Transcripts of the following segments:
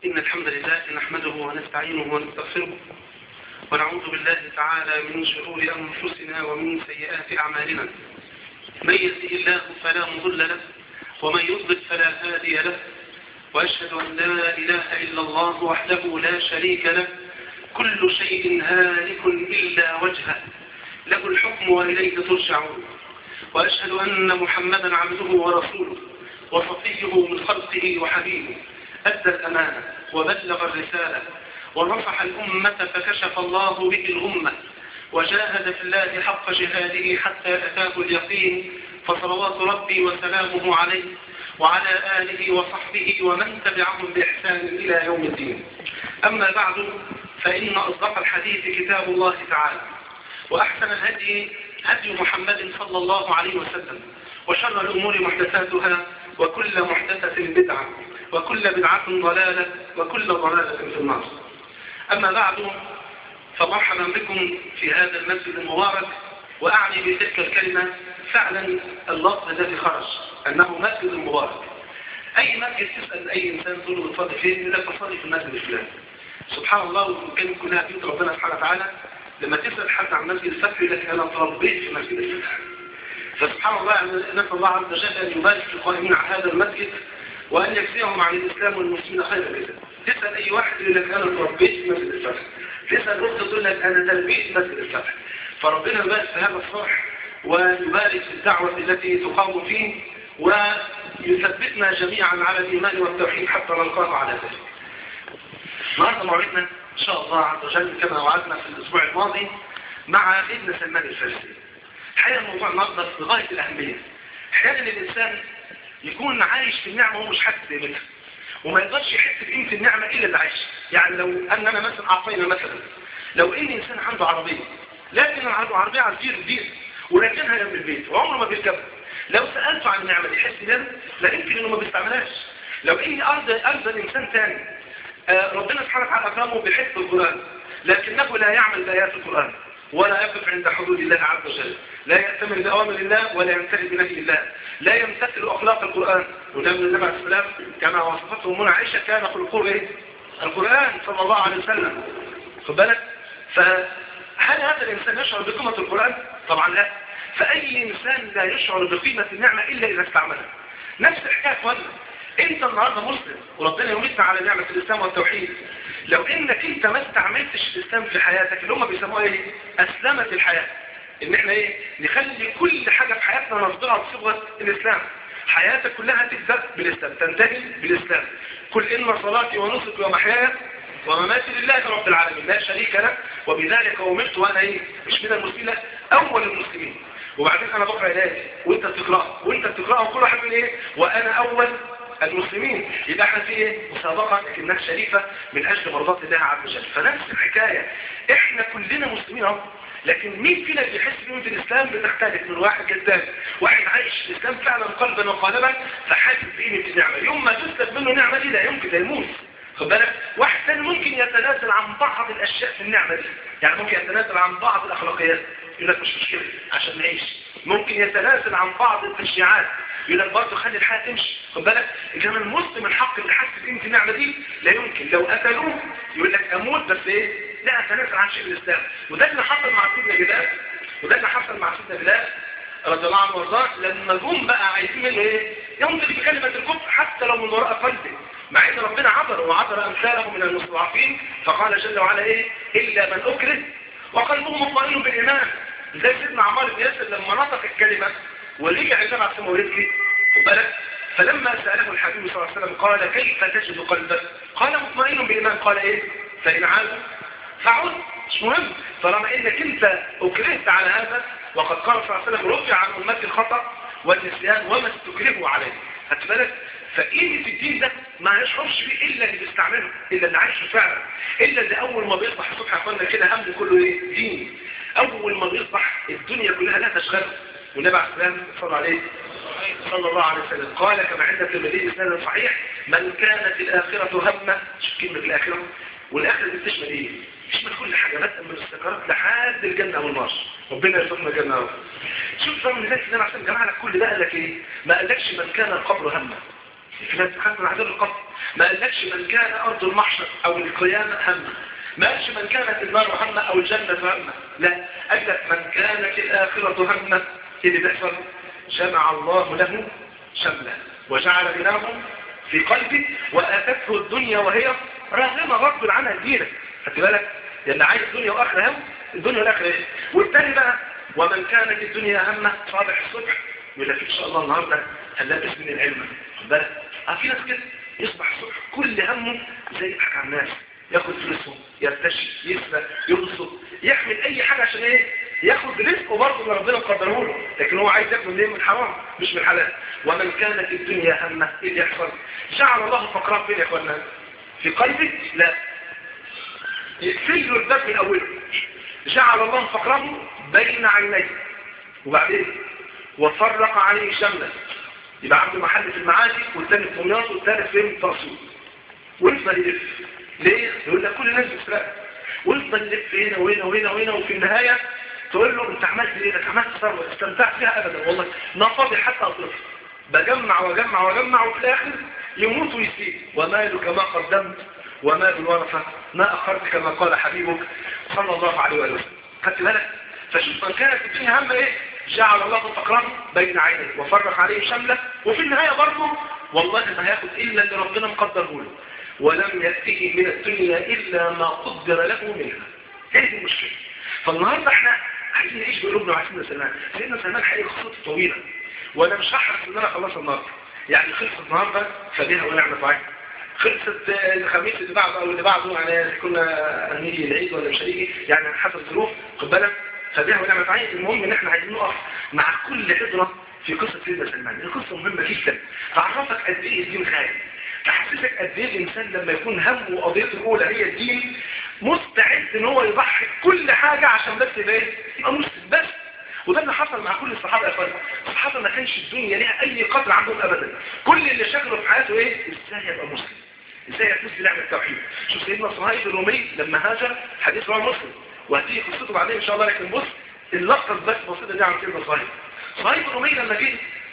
إن الحمد لله نحمده ونستعينه ونستغفره ونعوذ بالله تعالى من شرور أنفسنا ومن سيئات أعمالنا من يهده الله فلا مضل له ومن يضلل فلا هادي له وأشهد أن لا إله إلا الله وحده لا شريك له كل شيء هالك إلا وجهه له الحكم وإليه ترجعون وأشهد أن محمدا عبده ورسوله وصفيه من خلقه وحبيبه أدى الأمانة وبلغ الرسالة ونصح الأمة فكشف الله به الأمة وجاهد في الله حق جهاده حتى أتاه اليقين فصلوات ربي وسلامه عليه وعلى آله وصحبه ومن تبعهم بإحسان إلى يوم الدين أما بعد فإن أصدق الحديث كتاب الله تعالى وأحسن الهدي هدي محمد صلى الله عليه وسلم وشر الأمور محدثاتها وكل محدثة بدعة وكل بدعة ضلالة وكل ضلالة في النار أما بعد فمرحبا بكم في هذا المسجد المبارك وأعني بتلك الكلمة فعلا اللفظ الذي خرج أنه مسجد مبارك أي مسجد تسأل أي إنسان تقول له بتصلي فين يقول لك بصلي في المسجد الفلاني سبحان الله وكان كلها بيوت ربنا سبحانه وتعالى لما تسأل حد عن مسجد الفتح يقول لك أنا تربيت في مسجد الفتح فسبحان الله نسأل الله عز وجل أن يبارك في القائمين على هذا المسجد وأن يجزيهم عن الإسلام والمسلمين خير جزاء تسأل أي واحد يقول لك أنا تربيت في مسجد الفتح تسأل أخت تقول لك أنا تربيت في مسجد الفتح فربنا يبارك في هذا الصرح ويبارك في الدعوة التي تقام فيه ويثبتنا جميعا على الإيمان والتوحيد حتى نلقاه على ذلك النهارده موعدنا إن شاء الله عز وجل كما وعدنا في الأسبوع الماضي مع ابن سلمان الفارسي الحقيقة الموضوع النهارده في غاية الأهمية أحيانا الإنسان يكون عايش في النعمة وهو مش حاسس بقيمتها وما يقدرش يحس بقيمة النعمة إلا اللي عايش يعني لو أننا مثلا أعطينا مثلا لو إن إنسان عنده عربية لكن عنده عربية على الفير الدين ولكنها جنب البيت وعمره ما بيركبها لو سألته عن النعمة دي يحس بيها لا يمكن إنه ما بيستعملهاش لو إني أرض أرض إنسان ثاني آه ربنا سبحانه وتعالى أكرمه بحفظ القرآن لكنه لا يعمل بآيات القرآن ولا يقف عند حدود الله عز وجل لا يأتمر بأوامر الله ولا يمتثل بنهي الله لا يمتثل أخلاق القرآن ونبي النبي عليه السلام كما وصفته منى عائشة كان خلقه إيه؟ القرآن صلى الله عليه وسلم خد بالك فهل هذا الإنسان يشعر بقيمة القرآن؟ طبعا لا فأي إنسان لا يشعر بقيمة النعمة إلا إذا استعملها نفس الحكاية فضل انت النهاردة مسلم وربنا يمتنا على نعمة الإسلام والتوحيد لو انك انت ما استعملتش الإسلام في حياتك اللي هم بيسموها ايه أسلمت الحياة ان احنا ايه نخلي كل حاجة في حياتنا نصدرها بصبغة الإسلام حياتك كلها تبدأ بالإسلام تنتهي بالإسلام كل إن صلاتي ونسكي ومحياي ومماتي لله رب العالمين لا شريك له وبذلك أمرت وأنا إيه مش من المسلمين أول المسلمين وبعدين أنا بقرأ إلهي وأنت بتقرأ وأنت بتقرأ وكل واحد من إيه وأنا أول المسلمين يبقى احنا في ايه مسابقة لكنها شريفة من اجل مرضات الله عز وجل فنفس الحكاية احنا كلنا مسلمين اهو لكن مين فينا بيحس بقيمة الاسلام بتختلف من واحد للتاني واحد عايش الاسلام فعلا قلبا وقالبا فحاسس بقيمة النعمة يوم ما تسلب منه نعمة دي لا يمكن ده يموت خد بالك واحد ثاني ممكن يتنازل عن بعض الاشياء في النعمة دي يعني ممكن يتنازل عن بعض الاخلاقيات يقول لك مش مشكلة عشان نعيش ممكن يتنازل عن بعض التشريعات يقول لك برضه خلي الحياة تمشي خد بالك كمان المسلم الحق اللي حاسس بقيمة النعمة دي لا يمكن لو قتلوه يقول لك اموت بس ايه لا اتنازل عن شيء الاسلام وده اللي حصل مع سيدنا بلال وده اللي حصل مع سيدنا بلال رضي الله عنه وارضاه لما جم بقى عايزين منه ايه ينطق بكلمة الكفر حتى لو من وراء قلبه مع ان ربنا عبر وعبر امثاله من المستضعفين فقال جل وعلا ايه الا من اكره وقلبه مطمئن بالايمان زي سيدنا عمار بن ياسر لما نطق الكلمة ورجع النبي عليه الصلاه والسلام بالك فلما سأله الحبيب صلى الله عليه وسلم قال كيف تجد قلبك قال مطمئن بالإيمان قال إيه فإن عاد فعد مش مهم طالما إنك أنت أكرهت على هذا وقد قال صلى الله عليه وسلم رفع عن أمتي الخطأ والنسيان وما استكرهوا عليه هتبالك فقيمة الدين ده ما يشعرش فيه إلا اللي بيستعمله إلا اللي عايشه فعلا إلا اللي أول ما بيصبح الصبح أخوانا كده هم كله إيه دين أول ما بيصبح الدنيا كلها لا تشغله والنبي عليه السلام صلى عليه صلى الله عليه وسلم قال كما عند الترمذي اسناد صحيح من كانت الآخرة همه شوف كلمة الآخرة والآخرة دي بتشمل إيه؟ تشمل كل حاجة بدءا من السكرات لحد الجنة والنار ربنا يرزقنا الجنة يا رب شوف بقى من ذلك النبي عليه السلام جمع لك كل ده قال لك إيه؟ ما قالكش من كان القبر همه في ناس تخاف من عذاب القبر ما قالكش من كان ارض المحشر او القيامه همه ما قالش من كانت النار همه او الجنه همه لا قال لك من كانت الاخره همه ايه اللي بيحصل جمع الله له شمله وجعل غناهم في قلبه واتته الدنيا وهي راغمه غصب عنها دينك خدت بالك لان عايز دنيا واخره هم الدنيا والاخره ايه والتاني بقى ومن كانت الدنيا همه صالح الصبح يقول لك ان شاء الله النهارده هنلبس من العلم خد بالك اه في ناس كده يصبح الصبح كل همه زي يضحك على الناس ياخد فلوسهم يرتشي يسرق يبسط يعمل اي حاجه عشان ايه ياخد رزقه برضه اللي ربنا مقدره له لكن هو عايز ياكل منين من حرام مش من حلال ومن كانت الدنيا همه ايه اللي يحصل جعل الله فقرات فين يا اخوانا في قلبك لا يقفل له الباب من اوله جعل الله فقره بين عينيه وبعدين وفرق عليه شمله يبقى عنده محل في المعادي والثاني في دمياط والثالث فين في اسيوط ويفضل يلف ليه؟ يقول لك كل الناس بتسرق ويفضل يلف هنا وهنا وهنا وهنا وفي النهايه تقول له انت عملت ايه؟ انت عملت ثروه استمتعت فيها ابدا والله ما فاضي حتى اطلق بجمع واجمع واجمع وفي الاخر يموت ويسيب ومالك ما قدمت ومال الورثه ما اخرت كما قال حبيبك صلى الله عليه وسلم خدت بالك فشوف من كانت الدنيا هم ايه جعل الله فقرا بين عينيه وفرق عليه شمله وفي النهايه برضه والله ما هياخد الا اللي ربنا مقدره له ولم يأته من الدنيا إلا ما قدر له منها هذه المشكلة فالنهاردة احنا عايزين نعيش بقلوبنا وعايزين سلمان سيدنا سلمان حقيقة خطوة طويلة وانا مش هحرص ان انا اخلصها النهاردة يعني خلصت النهاردة فبيها ونعمة عين خلصت الخميس اللي بعده او اللي بعده يعني كنا هنيجي العيد ولا مش هنيجي يعني حسب الظروف خد بالك فبيها ونعمة عين المهم ان احنا عايزين نقف مع كل عبرة في قصة سيدنا سلمان دي قصة مهمة جدا تعرفك قد ايه الدين خير تحسسك قد ايه الانسان لما يكون همه وقضيته الاولى هي الدين مستعد ان هو يضحي كل حاجة عشان بس يبقى ايه يبقى مسلم بس وده اللي حصل مع كل الصحابة يا اخوان الصحابة ما كانش الدنيا ليها اي قدر عندهم ابدا كل اللي شغله في حياته ايه ازاي يبقى مسلم ازاي يفوز بنعمة التوحيد شوف سيدنا صهيب الرومي لما هاجر حديث رواه مسلم وهتيجي قصته بعدين ان شاء الله لكن بص اللقطة بس بسيطة دي عن سيدنا صهيب صهيب الرومي لما جه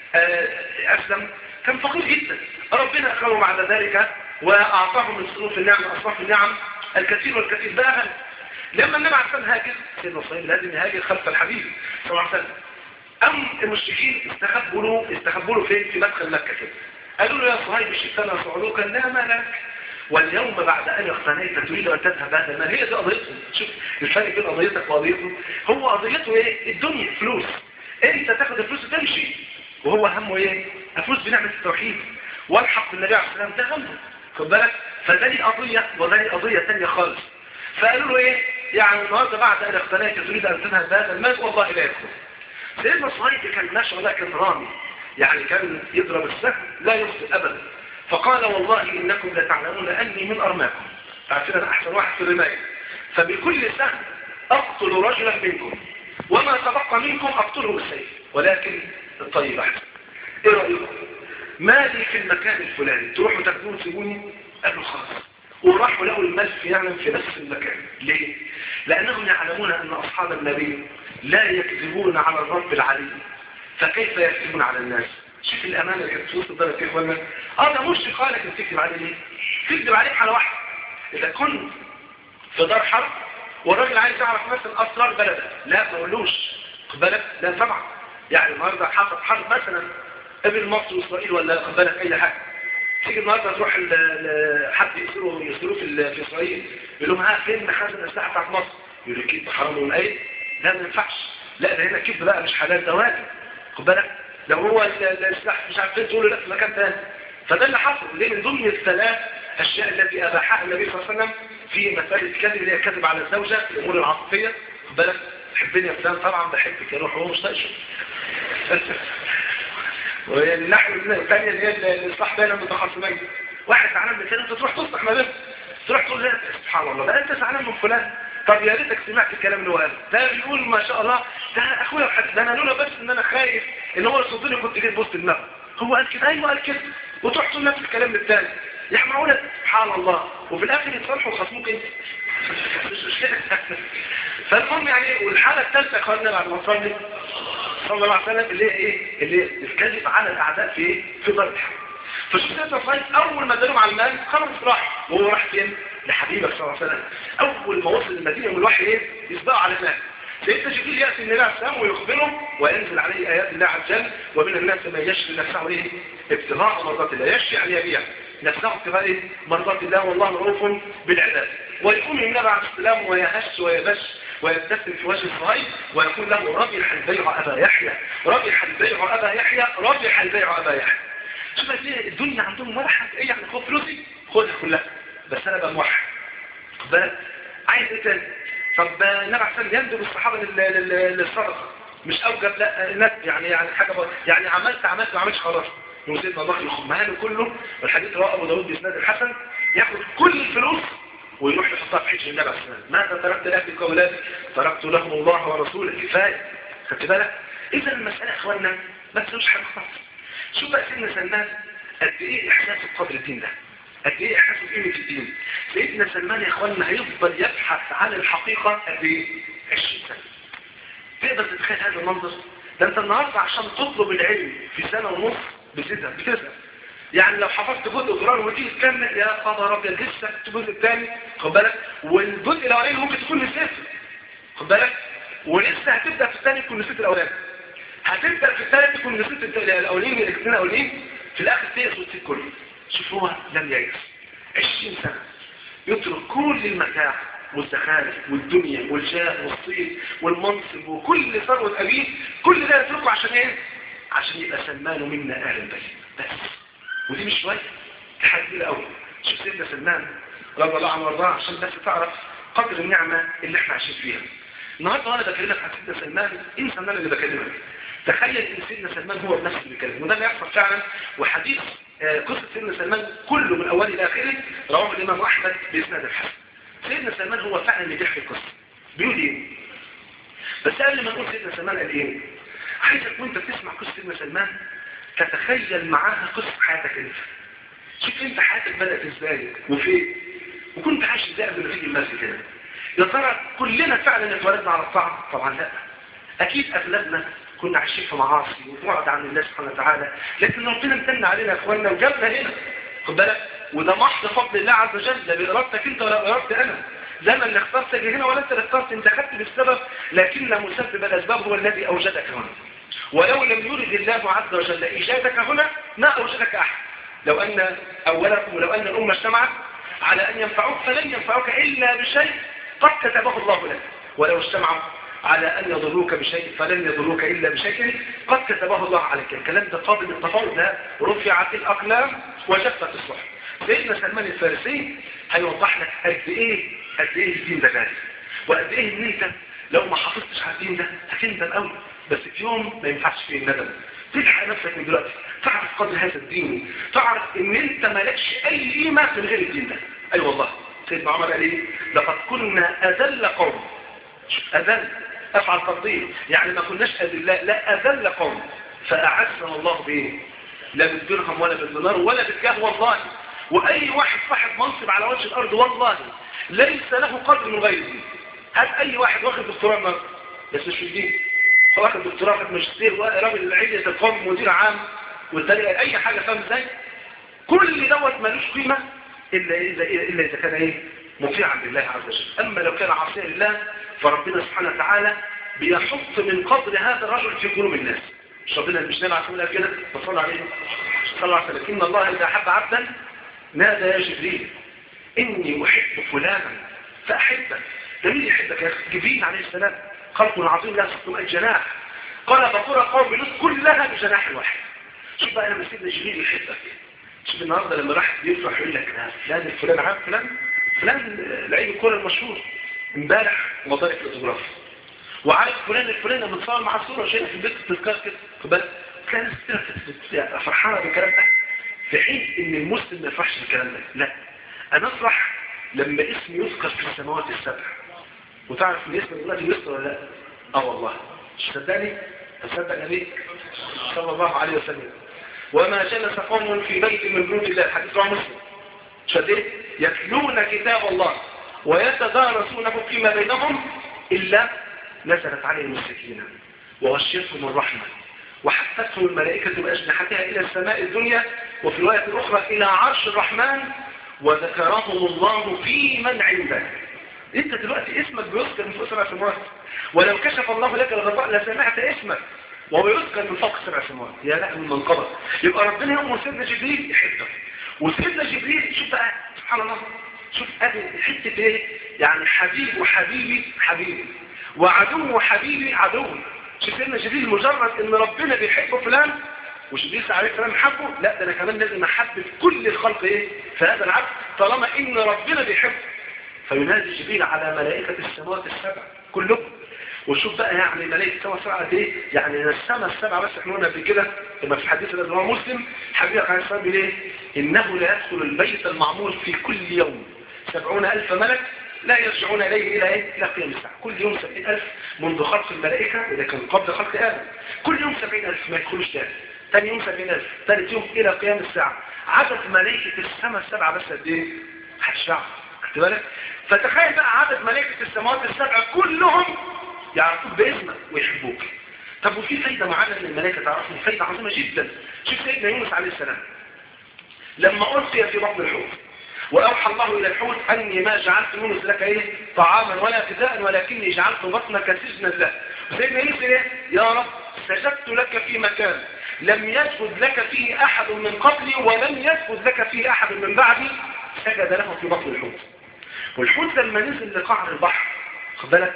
اسلم كان فقير جدا ربنا أكرمه بعد ذلك وأعطاه من صنوف النعم أصناف النعم الكثير والكثير بقى هل لما النبي عليه السلام هاجر سيدنا صهيب لازم يهاجر خلف الحبيب صلى الله عليه وسلم أم المشركين استخبوا له استخبوا له فين في مدخل مكة كده قالوا له يا صهيب شفتنا صعلوكا لا ما لك واليوم بعد أن اقتنيت تريد أن تذهب هذا المال هي دي قضيته شوف الفرق بين قضيتك وقضيته هو قضيته ايه الدنيا فلوس انت تاخد الفلوس وتمشي وهو همه ايه افوز بنعمة التوحيد والحق بالنبي عليه السلام ده همه خد بالك فده لي قضية وده لي قضية ثانيه خالص فقالوا له ايه يعني النهارده بعد ان اقتنيت تريد ان تذهب بهذا المال والله لا يدخل سيدنا صهيب كان ما شاء الله كان رامي يعني كان يضرب السهم لا يخطئ ابدا فقال والله انكم لتعلمون اني من ارماكم عارفين انا احسن واحد في الرمايه فبكل سهم اقتل رجلا منكم وما تبقى منكم اقتله بالسيف ولكن الطيب احسن ايه رايكم مالي في المكان الفلاني تروحوا تاخدوه تسيبوني قالوا خلاص وراحوا لقوا المال فعلا في نفس المكان ليه لانهم يعلمون ان اصحاب النبي لا يكذبون على الرب العلي فكيف يكذبون على الناس شوف الامانه اللي كانت في وسط الدرجه يا اخوانا اه ده مش قالك انت تكذب عليه ليه تكذب عليه على واحد اذا كنت في دار حرب والراجل عايز يعرف مثلا اسرار بلده لا ما اقولوش خد بالك لا طبعا يعني النهارده حصل حرب مثلا قبل مصر واسرائيل ولا خد بالك اي حاجه تيجي النهارده تروح حد يسيروا يسيروا في في اسرائيل يقول لهم ها فين مخازن الاسلحه بتاعت مصر يقول لك كده حرام ولا ايه لا ما ينفعش لا ده هنا كده بقى مش حلال ده واجب خد بالك لو هو السلاح مش عارف فين تقول له لا في مكان ثاني فده اللي حصل ليه من ضمن الثلاث الاشياء التي اباحها النبي صلى الله عليه وسلم في مساله الكذب اللي هي الكذب على الزوجه في الامور العاطفيه خد بالك تحبني يا فلان طبعا بحبك يا روح هو مش طايشه والنحو الثانية اللي هي الإصلاح بين المتخاصمين واحد زعلان من كده انت تروح تصلح ما بينهم تروح تقول له سبحان الله ده انت زعلان من فلان طب يا ريتك سمعت الكلام اللي هو قاله ده بيقول ما شاء الله ده اخويا الحاج ده انا لولا بس ان انا خايف ان هو يصدني كنت جيت بوسط دماغه هو قال كده ايوه قال كده وتروح تقول نفس الكلام للتاني يحمعوا لك سبحان الله وفي الاخر يتصالحوا وخصموك انت مش كده فالمهم يعني والحاله الثالثه يا اخوانا بعد ما نصلي صلى الله عليه وسلم اللي هي ايه اللي الكذب على الاعداء في ايه في ضرب الحق فشوف سيدنا صهيب اول ما دلهم على المال خلاص راح وهو راح فين لحبيبك صلى الله عليه وسلم اول ما وصل المدينه من الوحي ايه يسبقوا على المال سيدنا جبريل ياتي النبي عليه السلام ويخبره وينزل عليه ايات الله عز وجل ومن الناس من يشري نفسه ايه ابتغاء مرضات الله يشري يعني يبيع نفسه ابتغاء ايه مرضات الله والله رؤوف بالعباد ويقوم النبي عليه السلام ويهش ويبش ويبتسم في وجه صهيب ويقول له ربح البيع ابا يحيى ربح البيع ابا يحيى ربح البيع ابا يحيى شوف قد ايه الدنيا عندهم ولا حاجه ايه يعني خد فلوسي خدها كلها بس انا بقى موحد بالك عايز ايه تاني طب النبي عليه السلام يندب الصحابه لل- لل- للصدقه مش اوجب لا لا يعني يعني حاجه بقى يعني عملت عملت ما عملتش خلاص يوم سيدنا الله يخم مهانه كله والحديث رواه ابو داود باسناد الحسن ياخد كل الفلوس ويروح يحطها في حجر النبي عليه السلام ماذا تركت لاهلك واولادك تركت لهم الله ورسوله كفايه خدت بالك اذا المساله يا اخوانا ما تسويش حاجه خالص شوف بقى سيدنا سلمان قد ايه احساسه بقدر الدين ده قد ايه احساسه بقيمه الدين سيدنا سلمان يا اخوانا هيفضل يبحث عن الحقيقه قد ايه 20 سنه تقدر تتخيل هذا المنظر ده انت النهارده عشان تطلب العلم في سنه ونص بتزهق بتزهق يعني لو حفظت جزء قرآن وتيجي تكمل يا خبر ابيض لسه الجزء الثاني خد بالك والجزء الاولاني ممكن تكون نسيته خد بالك ولسه هتبدا في الثاني تكون نسيت الاولاني هتبدا في الثالث تكون نسيت الت- الاولين الاثنين الاولين في الاخر تيأس وتسيب كله شوف هو لم ييأس 20 سنه يترك كل المتاع والزخارف والدنيا والجاه والصيد والمنصب وكل ثروة أبيه كل ده يتركه عشان ايه؟ عشان يبقى سلمان منا أهل البيت بس ودي مش شوية دي حاجة كبيرة قوي شوف سيدنا سلمان رضي الله عنه وارضاه عشان بس تعرف قدر النعمة اللي احنا عايشين فيها النهارده وانا بكلمك عن سيدنا سلمان انسى ان انا اللي بكلمك تخيل ان سيدنا سلمان هو بنفسه اللي بيكلمك وده اللي يحصل فعلا وحديث آه، قصه سيدنا سلمان كله من اوله الى اخره رواه الامام احمد باسناد الحسن سيدنا سلمان هو فعلا اللي بيحكي القصه بيقول ايه بس قبل ما نقول سيدنا سلمان قال ايه عايزك وانت بتسمع قصه سيدنا سلمان تتخيل معاها قصه حياتك انت شوف انت حياتك بدات ازاي وفين وكنت عايش ازاي قبل ما تيجي المسجد كده يا ترى كلنا فعلا اتولدنا على الطاعه طبعا لا اكيد اغلبنا كنا عايشين في معاصي وبعد عن الله سبحانه وتعالى لكن ربنا امتن علينا يا اخواننا وجابنا هنا خد بالك وده محض فضل الله عز وجل لا بارادتك انت ولا بارادتي انا لا انا اللي اخترت اجي هنا ولا انت اللي اخترت انت خدت بالسبب لكن مسبب الاسباب هو الذي اوجدك هنا ولو لم يرد الله عز وجل ايجادك هنا ما اوجدك احد لو ان اولكم ولو ان الامه اجتمعت على ان ينفعوك فلن ينفعوك الا بشيء قد كتبه الله لك ولو اجتمعوا على أن يضروك بشيء فلن يضروك إلا بشيء قد كتبه الله عليك الكلام ده قابل للتفاوض لا رفعت الأقلام وجفت الصحف سيدنا سلمان الفارسي هيوضح لك قد إيه قد إيه الدين ده غالي وقد إيه إن أنت لو ما حافظتش على الدين ده هتندم قوي بس في يوم ما ينفعش فيه الندم تلحق نفسك من دلوقتي تعرف قدر هذا الدين تعرف ان انت مالكش اي قيمه من غير الدين ده اي أيوة والله سيدنا عمر قال ايه لقد كنا اذل قوم أذل أفعل تفضيل يعني ما كناش أذلاء لا أذل قوم فأعزنا الله بإيه لا بالدرهم ولا بالدينار ولا بالجاه والله وأي واحد صاحب منصب على وجه الأرض والله ليس له قدر من غير الدين هات أي واحد واخد دكتوراه النهارده بس مش في الدين هو واخد دكتوراه واخد ماجستير راجل عيلة القوم مدير عام والتاني أي حاجة فاهم ازاي كل دوت ملوش قيمة إلا إذا إلا إذا كان إيه مطيعا لله عز وجل أما لو كان عاصيا لله فربنا سبحانه وتعالى بيحط من قدر هذا الرجل في قلوب الناس مش ربنا مش نبع تقول كده فصلى عليه صلى الله عليه وسلم إن الله إذا أحب عبدا نادى يا جبريل إني أحب فلانا فأحبك ده مين يحبك يا أخي جبريل عليه السلام خلق عظيم لا تسكن الجناح قال بطور قوم لوط كلها بجناح واحد شوف بقى لما سيدنا جبريل يحبك شوف النهارده لما راح يفرح يقول لك لا فلان فلان عارف فلان فلان لعيب الكوره المشهور امبارح مضارب الاوتوجراف وعارف فلان الفلاني متصور مع الصوره شايف في البيت التذكار كده خد بالك تلاقي ناس كتير فرحانه بالكلام ده في حين ان المسلم ما يفرحش بالكلام ده لا انا افرح لما اسمي يذكر في السماوات السبع وتعرف ان اسم الله يسر ولا لا اه والله مش صدقني تصدق نبيك صلى الله عليه وسلم وما جلس قوم في بيت من بيوت الله الحديث رواه مسلم شديد يتلون كتاب الله ويتدارسونه فيما بينهم إلا نزلت عليهم السكينة وغشيتهم الرحمة وحفتهم الملائكة بأجنحتها إلى السماء الدنيا وفي رواية أخرى إلى عرش الرحمن وذكرهم الله في من عنده انت دلوقتي اسمك بيذكر من فوق سبع سماوات ولو كشف الله لك الغطاء لسمعت اسمك وهو يذكر من فوق سبع سماوات يا لا من منقبض يبقى ربنا يأمر سيدنا جبريل يحبك وسيدنا جبريل شوف بقى سبحان الله شوف ادي حته ايه يعني حبيب وحبيبي حبيبي وعدو وحبيبي عدو شوف سيدنا جبريل مجرد ان ربنا بيحب فلان وجبريل عليه السلام حبه لا ده انا كمان لازم احبب كل الخلق ايه في هذا العبد طالما ان ربنا بيحبه فينادي جبريل على ملائكة السماوات السبع كلهم وشوف بقى يعني ملائكة السماوات السبع ايه يعني السماء السبع بس احنا قلنا قبل كده لما في الحديث الذي هو مسلم حبيبك عليه السلام بيقول ايه انه لا يدخل البيت المعمور في كل يوم سبعون الف ملك لا يرجعون اليه الى ايه الى قيام الساعه كل يوم سبعين الف منذ خلق الملائكه اذا كان قبل خلق ادم كل يوم سبعين الف ما يدخلوش تاني ثاني يوم سبعين الف ثالث يوم الى قيام الساعه عدد ملائكه السماء السبعه بس قد ايه محدش يعرف خدت بالك فتخيل بقى عدد ملائكة السماوات السبعة كلهم يعرفوك باسمك ويحبوك طب وفي فايدة معانا من الملائكة تعرفهم فايدة عظيمة جدا شوف سيدنا يونس عليه السلام لما ألقي في بطن الحوت وأوحى الله إلى الحوت أني ما جعلت يونس لك إيه طعاما ولا غذاء ولكني جعلت بطنك سجنا له وسيدنا يونس إيه يا رب سجدت لك في مكان لم يسجد لك فيه أحد من قبلي ولم يسجد لك فيه أحد من بعدي سجد له في بطن الحوت والحوت لما نزل لقعر البحر خد بالك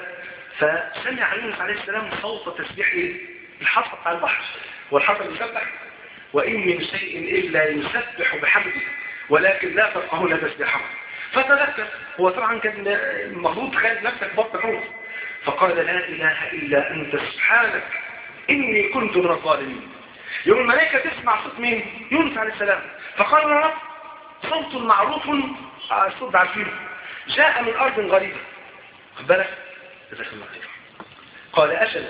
فسمع يونس عليه السلام صوت تسبيح ايه الحصى بتاع البحر والحصى يسبح وإن من شيء إلا يسبح بحمده ولكن لا تفقهون تسبيحه فتذكر هو طبعا كان المفروض تخيل نفسك بطن حوت فقال لا إله إلا أنت سبحانك إني كنت من الظالمين يوم الملائكة تسمع صوت مين يونس عليه السلام فقال يا رب صوت معروف الصوت عارفينه جاء من أرض غريبة خد بالك جزاك الله خير قال أجل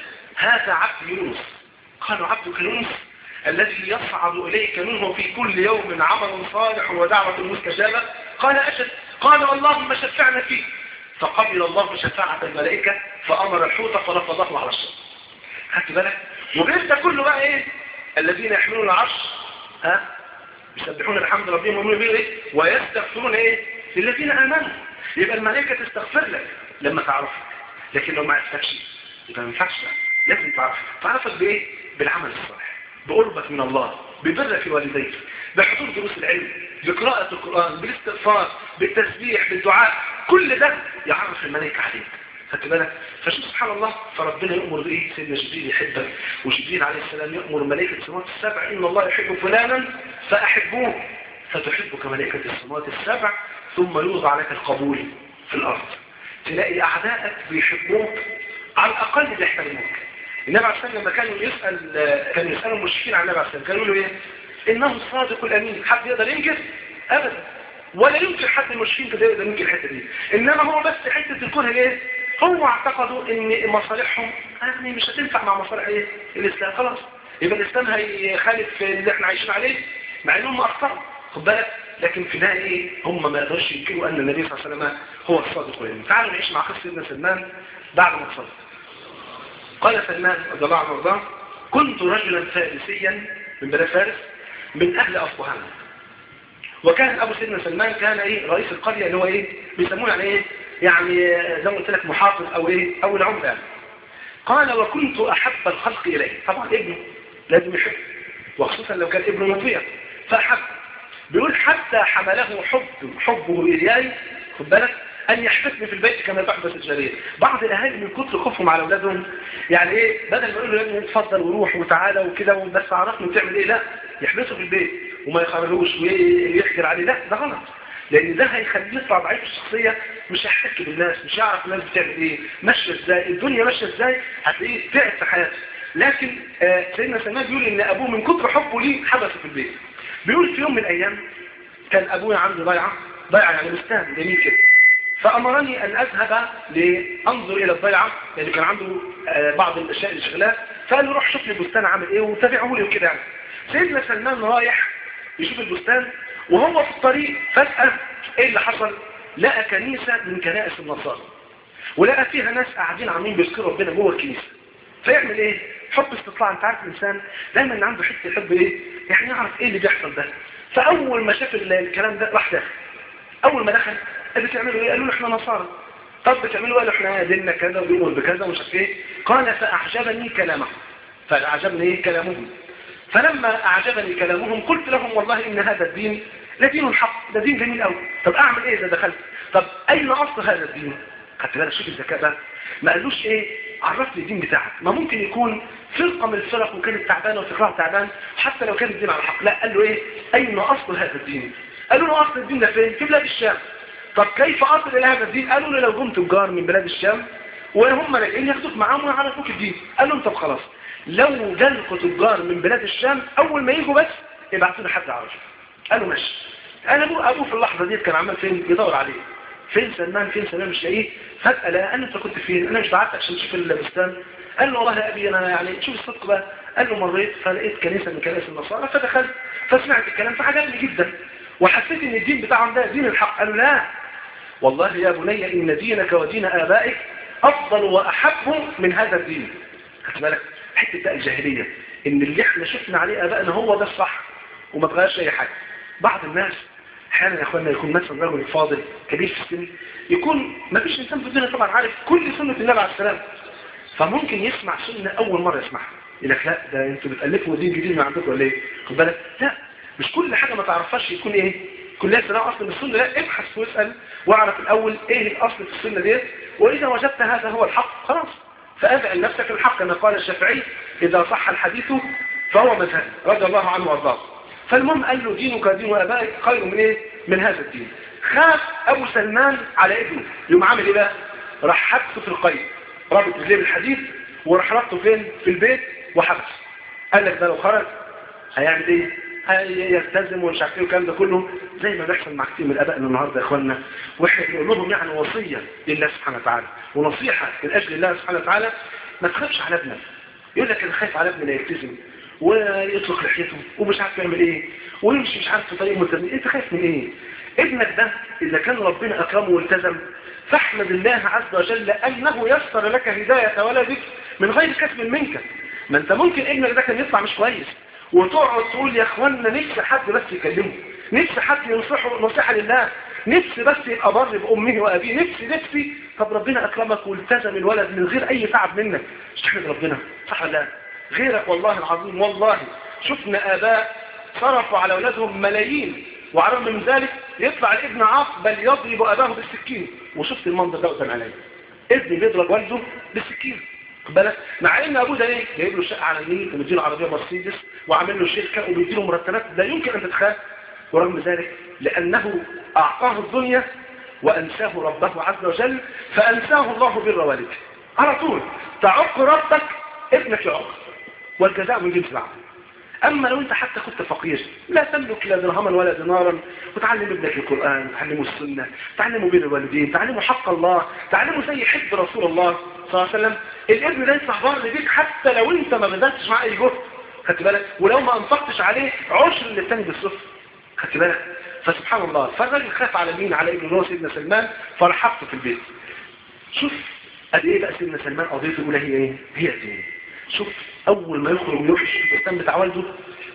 هذا عبد يونس قالوا عبدك يونس الذي يصعد إليك منه في كل يوم عمل صالح ودعوة مستجابة قال أجل قال اللهم شفعنا فيه فقبل الله شفاعة الملائكة فأمر الحوت فرفضه على الشر خدت بالك وغير ده كله بقى ايه الذين يحملون العرش ها يسبحون بحمد ربهم ويؤمنون به ايه ويستغفرون ايه للذين امنوا يبقى الملائكه تستغفر لك لما تعرفك لكن لو ما عرفتكش يبقى ما ينفعش لازم تعرفك تعرفك بايه بالعمل الصالح بقربك من الله ببرك لوالديك بحضور دروس العلم بقراءة القرآن بالاستغفار بالتسبيح بالدعاء كل ده يعرف الملائكة عليك خدت بالك فشوف سبحان الله فربنا يأمر بإيه سيدنا جبريل يحبك وجبريل عليه السلام يأمر ملائكة السماوات السبع إن الله يحب فلانا فأحبوه فتحبك ملائكة السماوات السبع ثم يوضع لك القبول في الأرض تلاقي أعدائك بيحبوك على الأقل بيحترموك النبي عليه السلام لما كانوا يسأل كانوا يسألوا المشركين عن النبي عليه السلام كانوا يقولوا إيه إنه الصادق الأمين حد يقدر ينكر أبدا ولا يمكن حد المشركين كده يقدر ينكر الحتة دي إنما هو بس حتة الكره ليه هم اعتقدوا ان مصالحهم يعني مش هتنفع مع مصالح ايه الاسلام خلاص يبقى الاسلام هيخالف اللي احنا عايشين عليه مع انهم اخطاوا خد بالك لكن في النهايه ايه هم ما يقدروش ينكروا ان النبي صلى الله عليه وسلم هو الصادق والامين تعالوا نعيش مع قصه سيدنا سلمان بعد ما تصل قال سلمان رضي الله عنه وارضاه كنت رجلا فارسيا من بلاد فارس من اهل اصفهان وكان ابو سيدنا سلمان كان ايه رئيس القريه اللي هو ايه بيسموه يعني ايه يعني زي ما قلت لك محافظ او ايه او العمده يعني. قال وكنت احب الخلق اليه طبعا ابنه لازم يحب وخصوصا لو كان ابنه مطيع فاحب بيقول حتى حمله حب حبه الياي خد بالك ان يحبسني في البيت كما تحبس الجاريه بعض الاهالي من كتر خوفهم على اولادهم يعني ايه بدل ما يقولوا لابنه اتفضل وروح وتعالى وكده بس عرفني تعمل ايه لا يحبسه في البيت وما يخرجوش ويحجر عليه لا ده غلط لان ده هيخليه يطلع ضعيف الشخصيه مش هيحتك بالناس مش هيعرف الناس بتعمل ايه ماشيه ازاي الدنيا ماشيه ازاي هتلاقيه تعب في حياته لكن آه سيدنا سلمان بيقول ان ابوه من كتر حبه ليه حبسه في البيت بيقول في يوم من الايام كان ابويا عنده ضيعه ضيعه يعني بستان جميل كده فامرني ان اذهب لانظر الى الضيعه لان كان عنده آه بعض الاشياء اللي شغلاه فقال له روح شوف لي البستان عامل ايه وتابعه لي وكده يعني سيدنا سلمان رايح يشوف البستان وهو في الطريق فجأة ايه اللي حصل لقى كنيسة من كنائس النصارى ولقى فيها ناس قاعدين عاملين بيذكروا ربنا جوه الكنيسة فيعمل ايه حب استطلاع انت عارف الانسان دايما اللي عنده حته يحب ايه يعني يعرف ايه اللي بيحصل ده فاول ما شاف ال- الكلام ده راح داخل اول ما دخل قال بتعملوا ايه قالوا له احنا نصارى طب بتعملوا ايه قالوا احنا ديننا كذا وبيقول بكذا ومش عارف ايه قال فاعجبني كلامه فاعجبني ايه كلامهم فلما اعجبني كلامهم قلت لهم والله ان هذا الدين لدين حق ده دين جميل قوي طب اعمل ايه اذا دخلت طب اين اصل هذا الدين خدت بالك شوف الذكاء بقى ما قالوش ايه عرفني الدين بتاعك ما ممكن يكون فرقه من الفرق وكانت تعبانه وفكرها تعبان حتى لو كان الدين على حق لا قال له ايه اين اصل هذا الدين قالوا له اصل الدين ده فين في بلاد الشام طب كيف اصل الى هذا الدين قالوا له لو جم تجار من بلاد الشام وهم راجعين ياخدوك معاهم ويعرفوك الدين قال لهم طب خلاص لو جالكوا تجار من بلاد الشام اول ما يجوا بس ابعتوا لي حد عرفه قالوا ماشي انا ابوه ابوه في اللحظه دي كان عمال فين يدور عليه فين سلمان فين سلمان مش لاقيه فجاه لا انا انت كنت فين انا مش بعتك عشان تشوف البستان قال له والله يا ابي انا يعني شوف الصدق بقى قال له مريت فلقيت كنيسه من كنائس النصارى فدخلت فسمعت الكلام فعجبني جدا وحسيت ان الدين بتاعهم ده دين الحق قالوا لا والله يا بني ان دينك ودين ابائك افضل واحب من هذا الدين خدت بالك حته بقى الجاهليه ان اللي احنا شفنا عليه ابائنا هو ده الصح وما تغيرش اي حاجه بعض الناس احيانا يا اخوانا يكون مثلا رجل فاضل كبير في السن يكون ما فيش انسان في الدنيا طبعا عارف كل سنه النبي عليه السلام فممكن يسمع سنه اول مره يسمعها يقول لك لا ده انتوا بتالفوا دين جديد من عندكم ولا ايه خد بالك لا مش كل حاجه ما تعرفهاش يكون ايه كلها سلام اصل من السنه لا ابحث واسال واعرف الاول ايه الاصل في السنه ديت واذا وجدت هذا هو الحق خلاص فادع لنفسك الحق كما قال الشافعي اذا صح الحديث فهو مذهب رضي الله عنه وارضاه فالمهم قال له دينك دين ابائك خير من ايه من هذا الدين خاف ابو سلمان على ابنه يقوم عامل ايه بقى راح حبسه في القيد رابط رجليه بالحديد وراح ربطه فين في البيت وحبسه قال لك ده لو خرج هيعمل ايه هيلتزم ومش عارف ايه والكلام ده كله زي ما بيحصل مع كتير من ابائنا النهارده يا اخوانا واحنا بنقول لهم يعني وصيه لله سبحانه وتعالى ونصيحه من اجل الله سبحانه وتعالى ما تخافش على ابنك يقول لك انا خايف على ابني لا يلتزم ويطلق لحيته ومش عارف يعمل ايه ويمشي مش عارف في طريق ملتزم انت خايف من ايه ابنك ده اذا كان ربنا اكرمه والتزم فاحمد الله عز وجل انه يسر لك هدايه ولدك من غير كسب منك ما انت ممكن ابنك ده كان يطلع مش كويس وتقعد تقول يا اخوانا نفسي حد بس يكلمه نفسي حد ينصحه نصيحه لله نفسي بس يبقى بر بامه وابيه نفسي نفسي طب ربنا اكرمك والتزم الولد من غير اي تعب منك مش تحمد ربنا صح ولا لا غيرك والله العظيم والله شفنا اباء صرفوا على اولادهم ملايين وعلى الرغم من ذلك يطلع الابن عاق بل يضرب اباه بالسكين وشفت المنظر ده قدام عيني ابن بيضرب والده بالسكين خد بالك مع ان ابوه ده ايه جايب له شقه على النيل ومديله عربيه مرسيدس وعامل له شركه وبيديله مرتبات لا يمكن ان تتخيل ورغم ذلك لانه اعطاه الدنيا وانساه ربه عز وجل فانساه الله بر والده على طول تعق ربك ابنك يعق والجزاء من جنس العمل اما لو انت حتى كنت فقير لا تملك لا درهما ولا دينارا وتعلم ابنك القران تعلمه السنه تعلمه بين الوالدين تعلمه حق الله تعلمه زي حب رسول الله صلى الله عليه وسلم الابن ده يطلع بر بيك حتى لو انت ما بذلتش معاه اي جهد خدت بالك ولو ما انفقتش عليه عشر اللي الثاني بالصفر خدت بالك فسبحان الله فالراجل خاف على مين على ابن هو سيدنا سلمان فراح حطه في البيت شوف قد ايه بقى سيدنا سلمان قضيته الاولى هي ايه هي الدين شوف اول ما يخرج ويروح البستان بتاع والده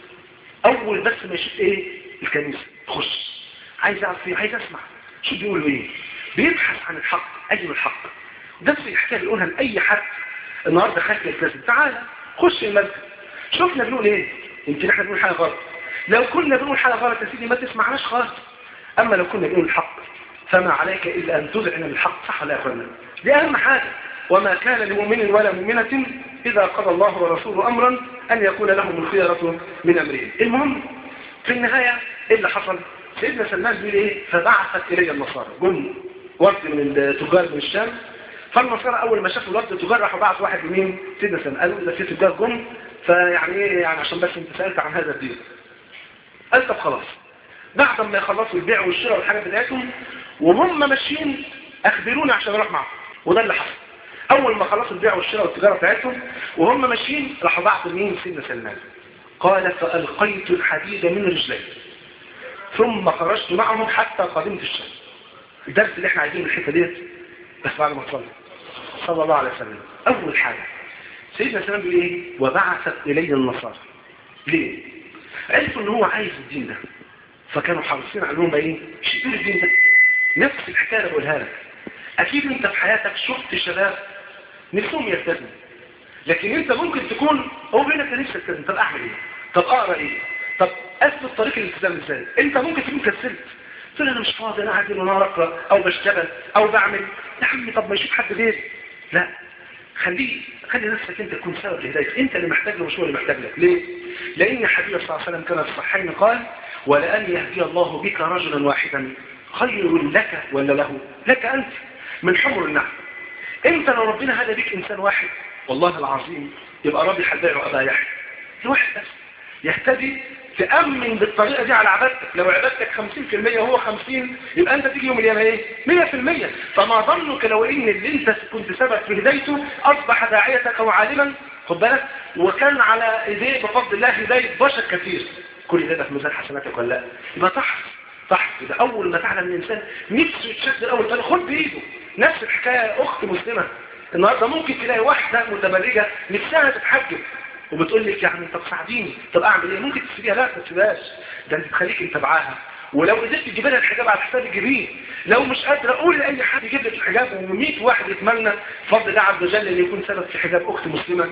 اول بس ما يشوف ايه الكنيسه تخش عايز اعرف ايه عايز اسمع شوف بيقولوا ايه بيبحث عن الحق اجل الحق ده في حكايه بيقولها لاي حد النهارده خايف يلتزم تعال خش المسجد شفنا بنقول ايه يمكن احنا بنقول حاجه غلط لو كنا بنقول حاجه غلط يا سيدي ما تسمعناش خالص اما لو كنا بنقول الحق فما عليك الا ان تذعن الحق صح ولا يا اخوانا دي اهم حاجه وما كان لمؤمن ولا مؤمنة إذا قضى الله ورسوله أمرا أن يكون لهم الخيرة من أمرهم المهم في النهاية إيه اللي حصل سيدنا سلمان بيقول إيه فبعثت إلي النصارى جم ورد من التجار من الشام فالنصارى أول ما شافوا الورد التجار راحوا بعث واحد لمين سيدنا سلمان قالوا إذا في تجار جم فيعني إيه يعني عشان بس أنت سألت عن هذا الدين قال طب خلاص بعد ما يخلصوا البيع والشراء والحاجات بتاعتهم وهم ماشيين أخبروني عشان أروح معهم وده اللي حصل اول ما خلصوا البيع والشراء والتجاره بتاعتهم وهم ماشيين راحوا بعثوا مين سيدنا سلمان قال فالقيت الحديد من رجلي ثم خرجت معهم حتى قدمت الشام الدرس اللي احنا عايزينه الحته ديت بس بعد ما صلى صلى الله عليه وسلم اول حاجه سيدنا سلمان بيقول ايه وبعثت الي النصارى ليه عرفوا ان هو عايز الدين ده فكانوا حريصين على انهم ايه يشدوا الدين ده نفس الحكايه اللي بقولها لك اكيد انت في حياتك شفت شباب نفسهم يلتزموا لكن انت ممكن تكون هو بينك نفسك تلتزم طب اعمل ايه طب اقرا ايه طب اثبت طريق الالتزام ازاي انت ممكن تكون كسلت تقول انا مش فاضي انا قاعد ونهار اقرا او بشتغل او بعمل يا عمي طب ما يشوف حد غيري لا خليه خلي نفسك انت تكون سبب لهدايته انت اللي محتاج له مش هو اللي محتاج لك ليه لان حبيب صلى الله عليه وسلم كان في الصحيحين قال ولان يهدي الله بك رجلا واحدا خير لك ولا له لك انت من حمر النعم انت لو ربنا هدى بك انسان واحد والله العظيم يبقى ربي حبيبه ابا يحيى الواحد بس يهتدي تأمن بالطريقة دي على عبادتك لو عبادتك 50% وهو 50 يبقى انت تيجي يوم القيامة ايه 100% فما ظنك لو ان اللي انت كنت سبب في هدايته اصبح داعية او عالما خد بالك وكان على ايديه بفضل الله هداية بشر كثير كل ده في ميزان حسناتك ولا لا يبقى تحت تحت ده اول ما تعلم الانسان نفسه يتشد الاول تاني خد بايده نفس الحكاية اخت مسلمة النهاردة ممكن تلاقي واحدة متبرجة نفسها تتحجب وبتقول لك يعني طب ساعديني طب اعمل ايه ممكن تسيبيها لا ما تسيبهاش ده انت تخليك انت معاها ولو قدرت تجيب لها الحجاب على حساب جيبيه لو مش قادره قول لاي حد يجيب لك الحجاب و100 واحد يتمنى فضل الله عز وجل ان يكون سبب في حجاب اخت مسلمه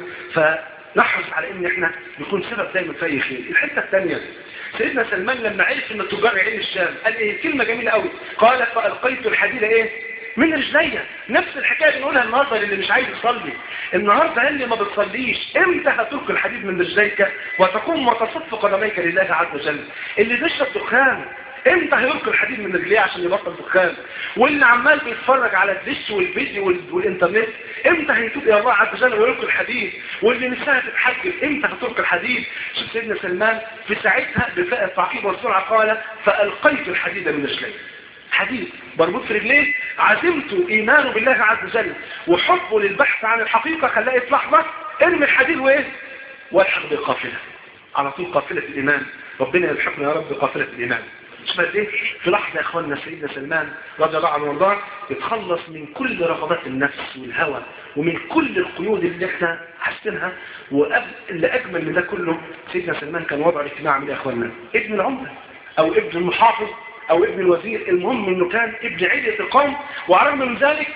فنحرص على ان احنا نكون سبب دايما في اي خير الحته الثانيه سيدنا سلمان لما عرف ان تجار عين الشام قال ايه كلمه جميله قوي قال فالقيت الحديد ايه من رجليا نفس الحكايه بنقولها النهارده للي مش عايز يصلي النهارده اللي ما بتصليش امتى هتلقي الحديد من رجليك وتقوم وتصف قدميك لله عز وجل اللي بيشرب دخان امتى هيلقي الحديد من رجليه عشان يبطل دخان واللي عمال بيتفرج على الدش والفيديو وال- والانترنت امتى هيتوب الى الله عز وجل ويلقي الحديد واللي نفسها تتحجب امتى هتلقي الحديد شوف سيدنا سلمان في ساعتها بفاء التعقيب والسرعه قال فالقيت الحديد من رجليه حديد مربوط في رجليه عزمته ايمانه بالله عز وجل وحبه للبحث عن الحقيقة خلاه في لحظة ارمي الحديد وايه والحق بقافلة على طول قافلة الايمان ربنا يلحقنا يا رب بقافلة الايمان مش بس ايه في لحظة يا اخواننا سيدنا سلمان رضي الله عنه وارضاه يتخلص من كل رغبات النفس والهوى ومن كل القيود اللي احنا حاسينها واللي اجمل من ده كله سيدنا سلمان كان وضع الاجتماع من يا اخواننا ابن العمدة او ابن المحافظ او ابن الوزير المهم انه كان ابن عدة القوم وعلى الرغم من ذلك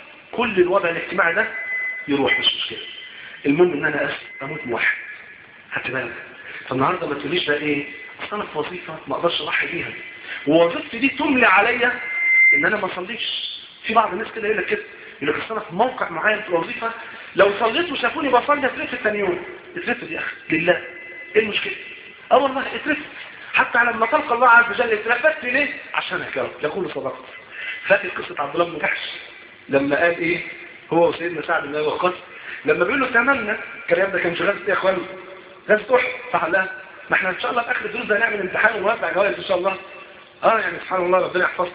كل الوضع الاجتماعي ده يروح مش مشكلة المهم ان انا أس- اموت موحد خدت بالك فالنهارده ما تقوليش بقى ايه اصل انا في وظيفه ما اقدرش اضحي بيها ووظيفتي دي تملي عليا ان انا ما اصليش في بعض الناس كده يقول لك كده يقول لك اصل انا في موقع معين في الوظيفه لو صليت وشافوني بصلي اترفد ثاني يوم اترفد يا اخي لله ايه المشكله اه والله اترفد حتى لما تلقى الله عز وجل اترفدت ليه عشانك يا رب يقول صدقت فاكر قصه عبد الله بن جحش لما قال ايه هو وسيدنا سعد بن ابي وقاص لما بيقول له تمنى الكلام ده كان شغال يا اخواني غزة احد صح لا ما احنا ان شاء الله في اخر الدروس ده هنعمل امتحان ونوزع جوائز ان شاء الله اه يعني سبحان الله ربنا يحفظك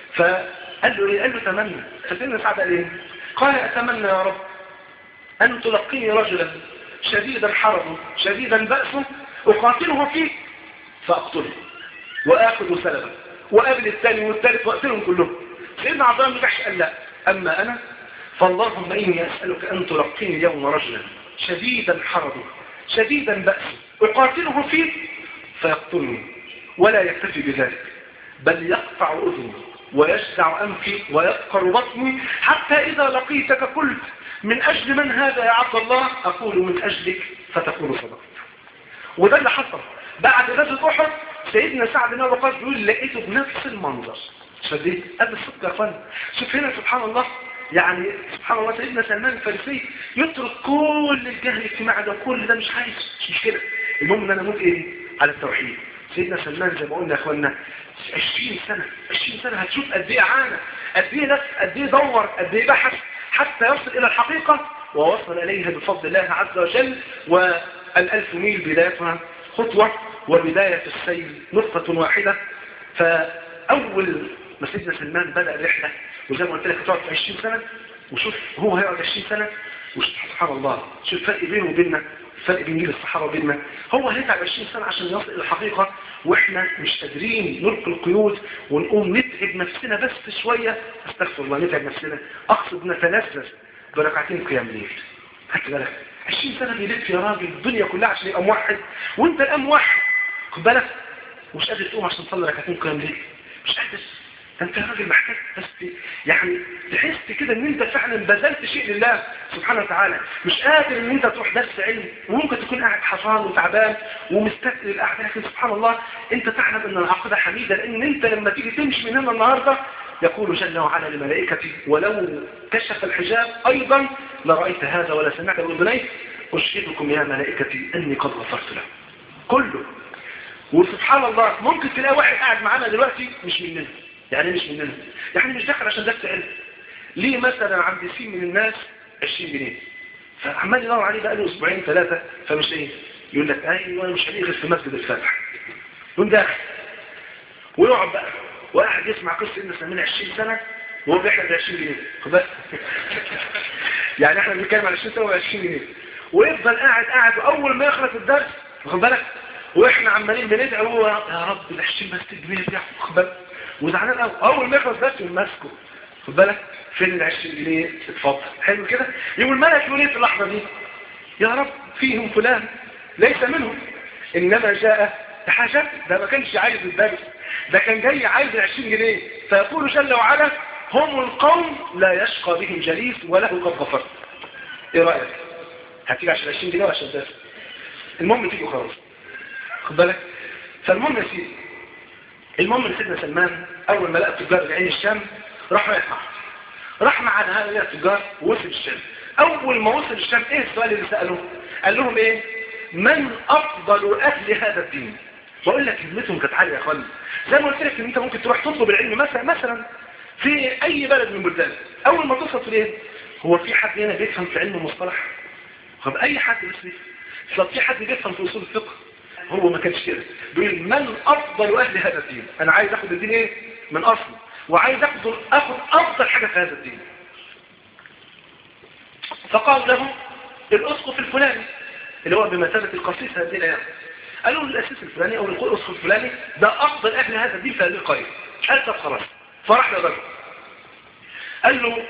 فقال له ايه قال له تمنى فسيدنا سعد قال ايه قال اتمنى يا رب ان تلقيني رجلا شديدا حرمه شديدا بأسه اقاتله فيه فاقتله واخذ سلبه وقابل الثاني والثالث واقتلهم كلهم سيدنا عبد الله بن جحش قال لا اما انا فاللهم اني اسالك ان تلقيني اليوم رجلا شديدا حرمه شديدا بأسه اقاتله فيه فيقتلني ولا يكتفي بذلك بل يقطع اذني ويشجع انفي ويبقر بطني حتى اذا لقيتك قلت من اجل من هذا يا عبد الله اقول من اجلك فتقول صدقت وده اللي حصل بعد غزوة احد سيدنا سعد بن وقاص بيقول لقيته بنفس المنظر شديد قبل الصدق يا اخوان شوف هنا سبحان الله يعني سبحان الله سيدنا سلمان الفارسي يترك كل الجهل الاجتماعي ده كل ده مش عايز مش مشكله المهم ان انا اموت ايه على التوحيد سيدنا سلمان زي ما قلنا يا اخوانا 20 سنه 20 سنه هتشوف قد ايه عانى قد ايه نفس قد ايه دور قد ايه بحث حتى يصل الى الحقيقه ووصل اليها بفضل الله عز وجل والالف ميل بدايتها خطوه وبدايه السير نقطه واحده فاول ما سيدنا سلمان بدا الرحله وزي ما قلت لك هتقعد 20 سنه وشوف هو هيقعد 20 سنه وشوف سبحان الله شوف الفرق بينه وبيننا الفرق بين جيل الصحابه وبيننا هو هيتعب 20 سنه عشان يصل الى الحقيقه واحنا مش قادرين نلقي القيود ونقوم نتعب نفسنا بس شويه استغفر الله نتعب نفسنا اقصد نتلذذ بركعتين قيام ليل خدت بالك 20 سنة بيلف يا راجل الدنيا كلها عشان يبقى موحد وانت الان موحد خد بالك مش قادر تقوم عشان تصلي ركعتين قيام ليل مش قادر ده انت راجل محتاج بس يعني تحس كده ان انت فعلا بذلت شيء لله سبحانه وتعالى مش قادر ان انت تروح درس علم وممكن تكون قاعد حصان وتعبان ومستثقل القعده لكن سبحان الله انت تعلم ان العقيده حميده لان انت لما تيجي تمشي من هنا النهارده يقول جل وعلا لملائكته ولو كشف الحجاب ايضا لرايت هذا ولا سمعت باذنيك اشهدكم يا ملائكتي اني قد غفرت له كله وسبحان الله ممكن تلاقي واحد قاعد معانا دلوقتي مش مننا يعني مش مننا يعني مش داخل عشان درس علم ليه مثلا عند سين من الناس 20 جنيه فعمال يدور عليه بقى له اسبوعين ثلاثه فمش ايه يقول لك ايوه مش هلاقيه غير في مسجد الفاتح يقوم داخل ويقعد بقى وقاعد يسمع قصه ابن سلمان 20 سنه وهو بيحلم ب 20 جنيه خد بالك يعني احنا بنتكلم على 20 سنه و 20 جنيه ويفضل قاعد قاعد واول ما يخلص الدرس واخد بالك واحنا عمالين بندعي هو يا رب ال 20 بس جنيه دي واخد بالك وزعلان قوي اول ما يخلص بس ماسكه خد بالك فين ال 20 جنيه اتفضل حلو كده يقول الملك يقول ايه في اللحظه دي يا رب فيهم فلان ليس منهم انما جاء حاجه ده ما كانش عايز الدرس ده كان جاي عايز ال 20 جنيه فيقول جل وعلا هم القوم لا يشقى بهم جليس وله قد غفرت ايه رايك هتيجي عشان 20 جنيه ولا عشان الدرس المهم تيجي وخلاص خد بالك فالمهم يا سيدي المهم ان سيدنا سلمان اول ما لقى التجار بعين الشام راح رايح معه راح مع هؤلاء التجار ووصل الشام اول ما وصل الشام ايه السؤال اللي سالوه قال لهم ايه من افضل اهل هذا الدين بقول لك همتهم كانت عاليه يا اخواني زي ما قلت لك ان انت ممكن تروح تطلب العلم مثلا مثلا في اي بلد من بلدان اول ما توصل في ايه هو في حد هنا بيفهم في علم المصطلح طب اي حد بس بيفهم طب في حد بيفهم في اصول الفقه هو ما كانش كده بيقول من افضل اهل هذا الدين انا عايز اخد الدين ايه من اصله وعايز اخد اخد افضل حاجه في هذا الدين فقال له الاسقف الفلاني اللي هو بمثابه القسيس هذه الايام قالوا الاسيس الفلاني او الاسقف الفلاني ده افضل اهل هذا الدين في هذه القريه قال طب خلاص فراح للرجل قال له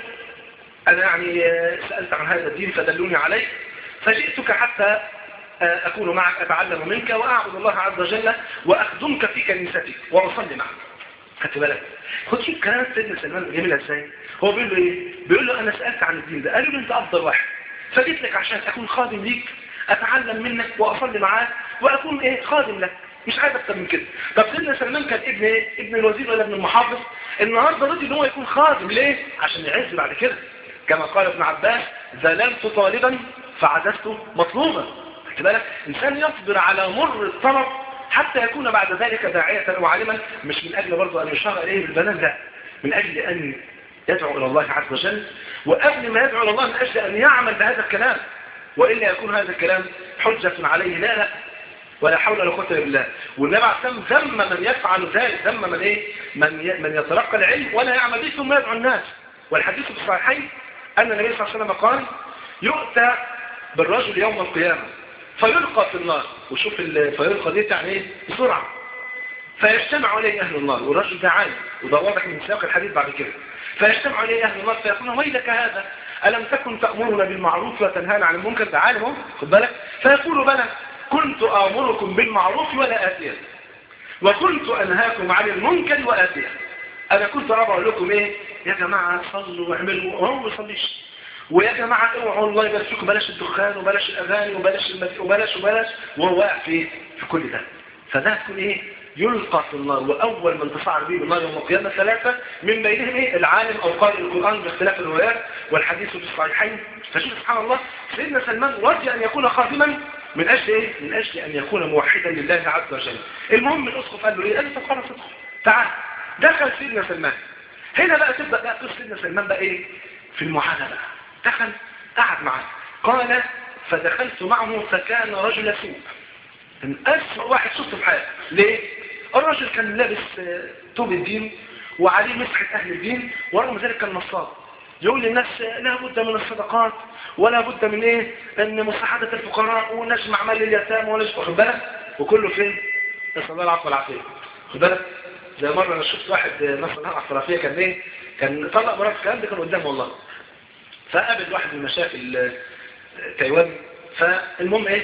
انا يعني سالت عن هذا الدين فدلوني عليه فجئتك حتى أكون معك أتعلم منك وأعبد الله عز وجل وأخدمك في كنيستك وأصلي معك خدت بالك خد شوف كلام سيدنا سلمان جميل ازاي هو بيقول له ايه بيقول له انا سالت عن الدين ده قالوا له انت افضل واحد فجيت لك عشان اكون خادم ليك اتعلم منك واصلي معاك واكون ايه خادم لك مش عايز اكتر من كده طب سيدنا سلمان كان ابن ايه ابن الوزير ولا ابن المحافظ النهارده رضي ان هو يكون خادم ليه عشان يعز بعد كده كما قال ابن عباس ذللت طالبا فعززت مطلوبا خدت بالك انسان يصبر على مر الطلب حتى يكون بعد ذلك داعية وعالما مش من اجل برضه ان يشار اليه بالبنان لا من اجل ان يدعو الى الله عز وجل وقبل ما يدعو الى الله من اجل ان يعمل بهذا الكلام والا يكون هذا الكلام حجة عليه لا لا ولا حول ولا قوه الا بالله والنبي عليه الصلاه ذم من يفعل ذلك ذم من ايه من من يتلقى العلم ولا يعمل به ثم يدعو الناس والحديث في الصحيحين ان النبي صلى الله عليه وسلم قال يؤتى بالرجل يوم القيامه فيلقى في النار وشوف فيلقى دي يعني ايه بسرعه فيجتمع عليه اهل النار والرجل ده عالم وده واضح من سياق الحديث بعد كده فيجتمع عليه اهل النار فيقولون ويلك هذا الم تكن تامرنا بالمعروف وتنهانا عن المنكر ده عالم اهو خد بالك فيقول بلى كنت امركم بالمعروف ولا اتيه وكنت انهاكم عن المنكر واتيه انا كنت اقول لكم ايه يا جماعه صلوا واعملوا وهو ما يصليش ويا جماعة اوعوا الله يبارك بلاش الدخان وبلاش الاغاني وبلاش المسيح وبلاش وبلاش وهو واقع في في كل ده فده تكون ايه يلقى في النار واول من تصعد به بالنار يوم القيامه ثلاثه من بينهم ايه العالم او قارئ القران باختلاف الروايات والحديث في الصحيحين فشوف سبحان الله سيدنا سلمان رضي ان يكون خاتما من اجل ايه من اجل ان يكون موحدا لله عز وجل المهم الاسقف قال له ايه قال له طب خلاص ادخل تعال دخل سيدنا سلمان هنا بقى تبدا بقى قصه سيدنا سلمان بقى ايه في المعاناه بقى دخل قعد معه قال فدخلت معه فكان رجل سوء من أسوأ واحد شفته في حياتي ليه؟ الرجل كان لابس توب الدين وعليه مسحة أهل الدين ورغم ذلك كان نصاب يقول للناس لا بد من الصدقات ولا بد من ايه ان مساعدة الفقراء ونجمع مال اليتامى ونجمع خد بالك وكله فين نسأل الله العفو والعافية خد بالك زي مرة انا شفت واحد نسأل الله العفو والعافية كان ايه كان طلق مرات الكلام ده كان قدامه والله فقابل واحد من مشايخ تايوان فالمهم ايه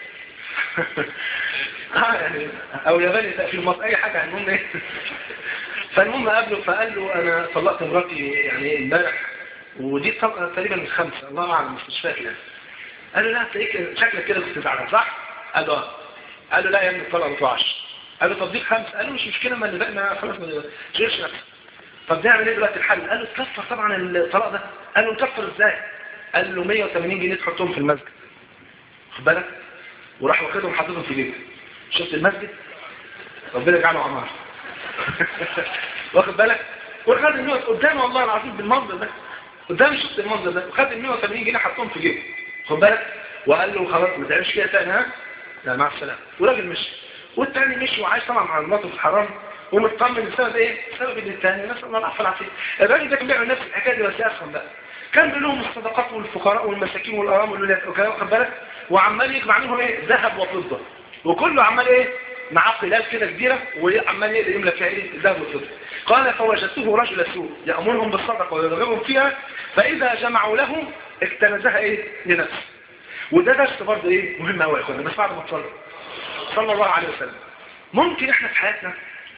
اه يعني او ياباني في مصر اي حاجه المهم ايه فالمهم قابله فقال له انا طلقت مراتي يعني امبارح ودي طلقه تقريبا من خمسه الله اعلم مش فاكر يعني قال له لا تلاقيك شكلك كده كنت زعلان صح؟ قال له اه قال له لا يا ابني الطلقه ما تقعش قال له طب دي خمسه قال له مش مشكله ما اللي بقى ما خلاص ما تشغلش نفسك طب نعمل ايه دلوقتي الحل قال له تكفر طبعا الطلاق ده قال له نكفر ازاي قال له 180 جنيه تحطهم في المسجد خد بالك وراح واخدهم حاططهم في جيبه شفت المسجد ربنا يجعله عمار واخد بالك وخد ال 100 قدامي والله العظيم بالمنظر ده قدامي شفت المنظر ده وخد ال 180 جنيه حطهم في جيبه خد بالك وقال له خلاص ما تعملش كده تاني ها لا مع السلامه والراجل مشي والتاني مشي وعايش طبعا مع مراته في الحرام ومطمن بسبب ايه؟ بسبب ان الثاني نسال الله العفو والعافيه الراجل ده كان بيعمل نفس الحكايه دي بس اسخن بقى كان بيقول الصدقات والفقراء والمساكين والارامل والولاد واخد بالك وعمال يجمع منهم ايه؟ ذهب وفضه وكله عمال ايه؟ معاه قلال كده كبيرة وعمال يملى فيها ايه الذهب والفضة قال فوجدته رجل سوء يأمرهم بالصدقة ويرغبهم فيها فإذا جمعوا له اكتنزها ايه لنفسه وده درس برضه ايه مهم قوي يا اخوانا بس بعد ما تصلي صلى الله عليه وسلم ممكن احنا في حياتنا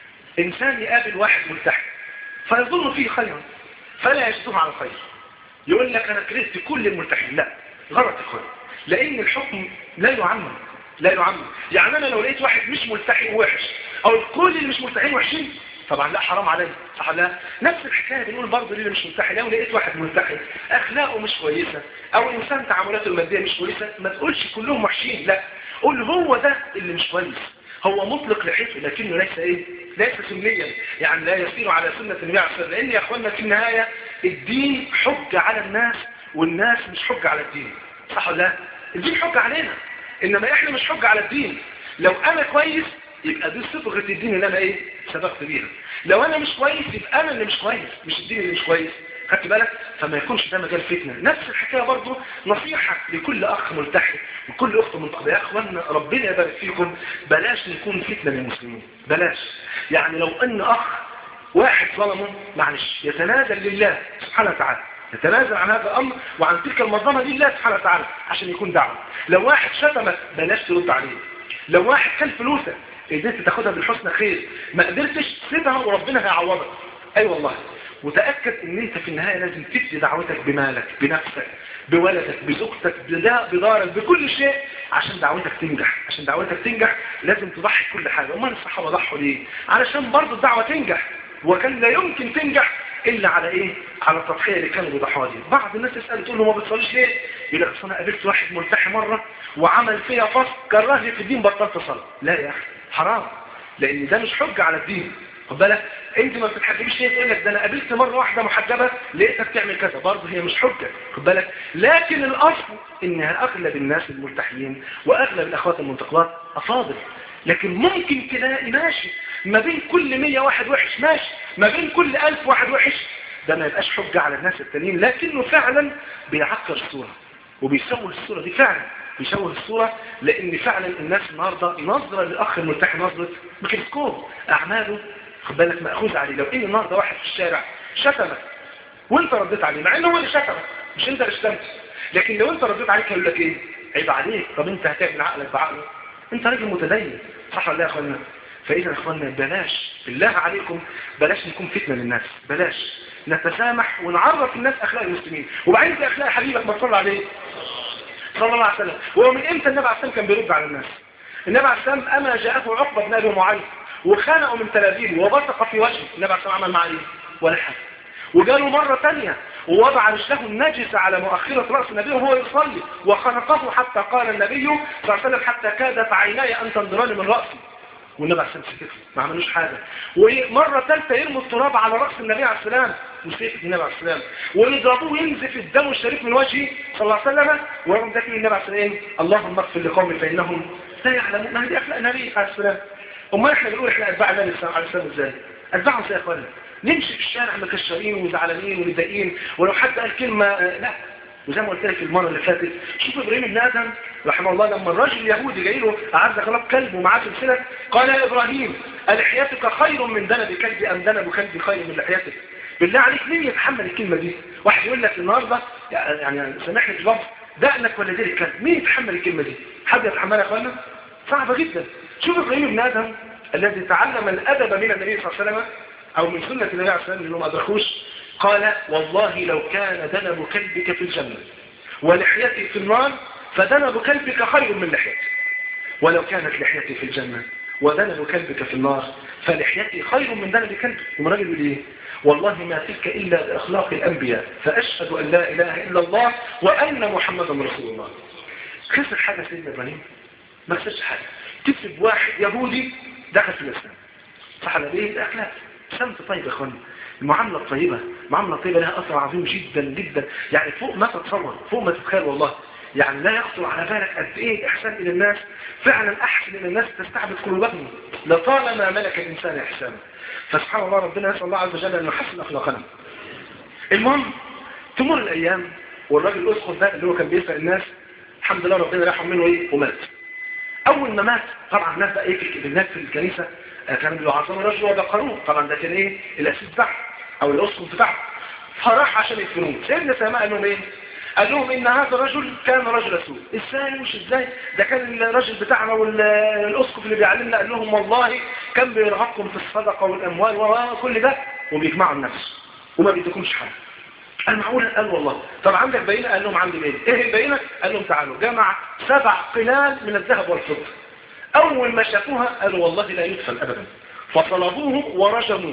انسان يقابل واحد ملتحي فيظن فيه خيرا فلا يجدهم على الخير يقول لك انا كرهت كل الملتحين لا غلط يا اخوانا لان الحكم لا يعمم لا يعمم يعني انا لو لقيت واحد مش ملتحي ووحش او كل اللي مش ملتحين وحشين طبعا لا حرام عليا صح لا نفس الحكايه بنقول برضه للي مش ملتحي لو لقيت واحد ملتحي اخلاقه مش كويسه او انسان تعاملاته الماديه مش كويسه ما تقولش كلهم وحشين لا قول هو ده اللي مش كويس هو مطلق لحيته لكنه ليس ايه ليس سنيا يعني لا يسير على سنه النبي عليه الصلاه لان يا اخوانا في النهايه الدين حجه على الناس والناس مش حجه على الدين صح ولا لا الدين حجه علينا انما احنا مش حجه على الدين لو انا كويس يبقى دي صبغه الدين اللي انا ايه سبقت بيها لو انا مش كويس يبقى انا اللي مش كويس مش الدين اللي مش كويس خدت بالك فما يكونش ده مجال فتنه نفس الحكايه برضه نصيحه لكل اخ ملتحي وكل اخت منتقده يا اخوانا ربنا يبارك فيكم بلاش نكون فتنه للمسلمين بلاش يعني لو ان اخ واحد ظلمه معلش يتنازل لله سبحانه وتعالى يتنازل عن هذا الامر وعن تلك المظلمه لله سبحانه وتعالى عشان يكون دعوه لو واحد شتمك بلاش ترد عليه لو واحد كان فلوسك قدرت تاخدها بالحسنى خير ما قدرتش سيبها وربنا هيعوضك اي أيوة والله وتأكد ان انت في النهاية لازم تبدي دعوتك بمالك بنفسك بولدك بزوجتك بدارك بكل شيء عشان دعوتك تنجح عشان دعوتك تنجح لازم تضحي كل حاجة امال الصحابة ضحوا ليه علشان برضه الدعوة تنجح وكان لا يمكن تنجح الا على ايه على التضحية اللي كانوا بيضحوها دي بعض الناس تسأل تقول له ما بتصليش ليه يقول لك انا قابلت واحد ملتحي مرة وعمل فيها فصل كرهني في الدين بطلت صلاة لا يا اخي حرام لان ده مش حجة على الدين خد بالك انت ما بتتحجبيش ليه تقول لك ده انا قابلت مره واحده محجبه لقيتها بتعمل كذا برضه هي مش حجه خد بالك لكن الاصل ان اغلب الناس الملتحيين واغلب الاخوات المنتقبات افاضل لكن ممكن تلاقي ماشي ما بين كل 100 واحد وحش ماشي ما بين كل 1000 واحد وحش ده ما يبقاش حجه على الناس التانيين لكنه فعلا بيعكر الصوره وبيسوي الصوره دي فعلا بيشوه الصورة لان فعلا الناس النهاردة نظرة للأخ الملتحي نظرة ميكروسكوب أعماله خد بالك مأخوذ عليه لو ان النهاردة واحد في الشارع شتمك وانت رديت عليه مع انه هو اللي شتمك مش انت اللي شتمت لكن لو انت رديت عليك هيقول لك ايه عيب عليك طب انت هتعمل عقلك بعقله انت راجل متدين صح ولا يا اخوانا فاذا يا اخوانا بلاش بالله عليكم بلاش نكون فتنة للناس بلاش نتسامح ونعرف الناس اخلاق المسلمين وبعدين في اخلاق حبيبك ما تصلي عليه صلى الله عليه وسلم وهو من امتى النبي عليه السلام كان بيرد على الناس النبي عليه السلام اما جاءته عقبه بن ابي معيط وخانقه من تلابيبه وبصق في وجهه النبي عليه السلام عمل معاه ايه ولا حاجه وجاله مرة ثانية ووضع رجله النجسة على مؤخرة رأس النبي وهو يصلي وخنقه حتى قال النبي صلى الله عليه وسلم حتى كادت عيناي أن تنظران من رأسي والنبي عليه السلام سكت ما عملوش حاجة ومرة ثالثة يرموا التراب على رأس النبي عليه السلام وسيف النبي عليه السلام ويضربوه ينزف الدم الشريف من وجهه صلى الله عليه وسلم ويرموا ذاك النبي عليه السلام اللهم اغفر لقومي فإنهم لا يعلمون ما هذه أخلاق النبي عليه السلام امال احنا بنقول احنا اتباع النبي صلى الله عليه وسلم ازاي اتباعهم ازاي يا اخوانا نمشي في الشارع مكشرين وزعلانين ومتضايقين ولو حد قال كلمه آه لا وزي ما قلت لك المره اللي فاتت شوف ابراهيم بن ادم رحمه الله لما الراجل اليهودي جاي له اعز خلاص كلب ومعاه سلسله قال يا ابراهيم الحياتك خير من دنب كلب ام دنب كلب خير من لحيتك بالله عليك مين يتحمل الكلمه دي واحد يقول لك النهارده يعني سامحني في اللفظ دقنك ولا دير الكلب مين يتحمل الكلمة دي حد يتحملها يا اخوانا صعبة جدا شوف ابراهيم بن ادم الذي تعلم الادب من النبي صلى الله عليه وسلم او من سنة النبي عليه الصلاة والسلام اللي ما ادركوش قال والله لو كان دنب كلبك في الجنة ولحيتي في النار فدنب كلبك خير من لحيتي ولو كانت لحيتي في الجنة ودنب كلبك في النار فلحيتي خير من دنب كلبك ثم راجل يقول ايه والله ما تلك إلا بأخلاق الأنبياء فأشهد أن لا إله إلا الله وأن محمدا رسول الله خسر حاجة سيدنا إبراهيم ما خسرش حاجة كسب واحد يهودي دخل في الإسلام صح على ايه الأخلاق سمت طيب يا اخواني المعاملة الطيبة المعاملة الطيبة لها أثر عظيم جدا جدا يعني فوق ما تتصور فوق ما تتخيل والله يعني لا يخطر على بالك قد ايه احسان الى الناس فعلا احسن الى الناس تستعبد قلوبهم لطالما ملك الانسان احسانا فسبحان الله ربنا يسال الله عز وجل ان يحسن اخلاقنا المهم تمر الايام والراجل الاسقف ده اللي هو كان بيسال الناس الحمد لله ربنا رحم منه ايه ومات اول ما مات طبعا الناس بقى ايه في الناس في الكنيسه كانوا بيعظموا الرجل وبقروه طبعا ده كان ايه الاسيس بتاعه او الاسقف بتاعه فراح عشان يدفنوه سيدنا سماء قال لهم ايه قال لهم ان هذا الرجل كان رجل سوء ازاي مش ازاي ده كان الراجل بتاعنا والاسقف اللي بيعلمنا قال لهم والله كان بيرغبكم في الصدقه والاموال وكل ده وبيجمعوا النفس وما بيديكمش حاجه قال معقوله قال والله طب عندك بينه قال لهم عندي بينه ايه البينه قال لهم تعالوا جمع سبع قلال من الذهب والفضه اول ما شافوها قالوا والله لا يدفن ابدا فصلبوه ورجموه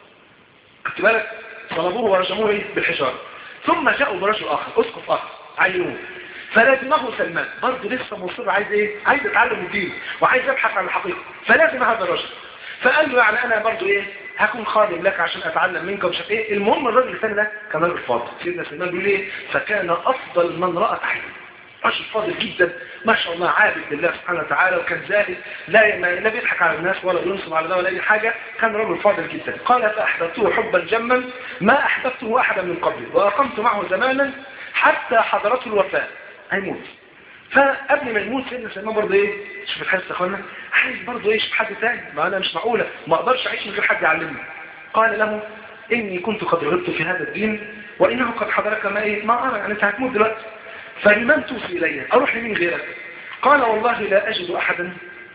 خدت بالك صلبوه ورجموه ايه بالحجاره ثم جاءوا برجل آخر أسقف آخر عينوه فلازمه سلمان برضه لسه مصر عايز ايه عايز يتعلم الدين وعايز يبحث عن الحقيقة فلازم هذا الرجل فقال له يعني انا برضه ايه هكون خادم لك عشان اتعلم منك ومش عارف ايه المهم الراجل الثاني ده كان راجل فاضل سيدنا سلمان بيقول ايه فكان افضل من رأت عينه رجل فاضل جدا ما شاء الله عابد لله سبحانه وتعالى وكان زاهد لا لا بيضحك على الناس ولا بينصب على ده ولا اي حاجه كان رجل فاضل جدا قال فاحببته حبا جما ما احببته احدا من قبلي واقمت معه زمانا حتى حضرته الوفاه هيموت فقبل ما يموت سيدنا سلمان برضه ايه شوف الحديث يا اخوانا عايز برضه ايه حد تاني ما انا مش معقوله ما اقدرش اعيش من غير حد يعلمني قال له اني كنت قد رغبت في هذا الدين وانه قد حضرك ما ايه ما ارى يعني انت هتموت دلوقتي فلمن توفي إلي أروح لمين غيرك قال والله لا أجد أحدا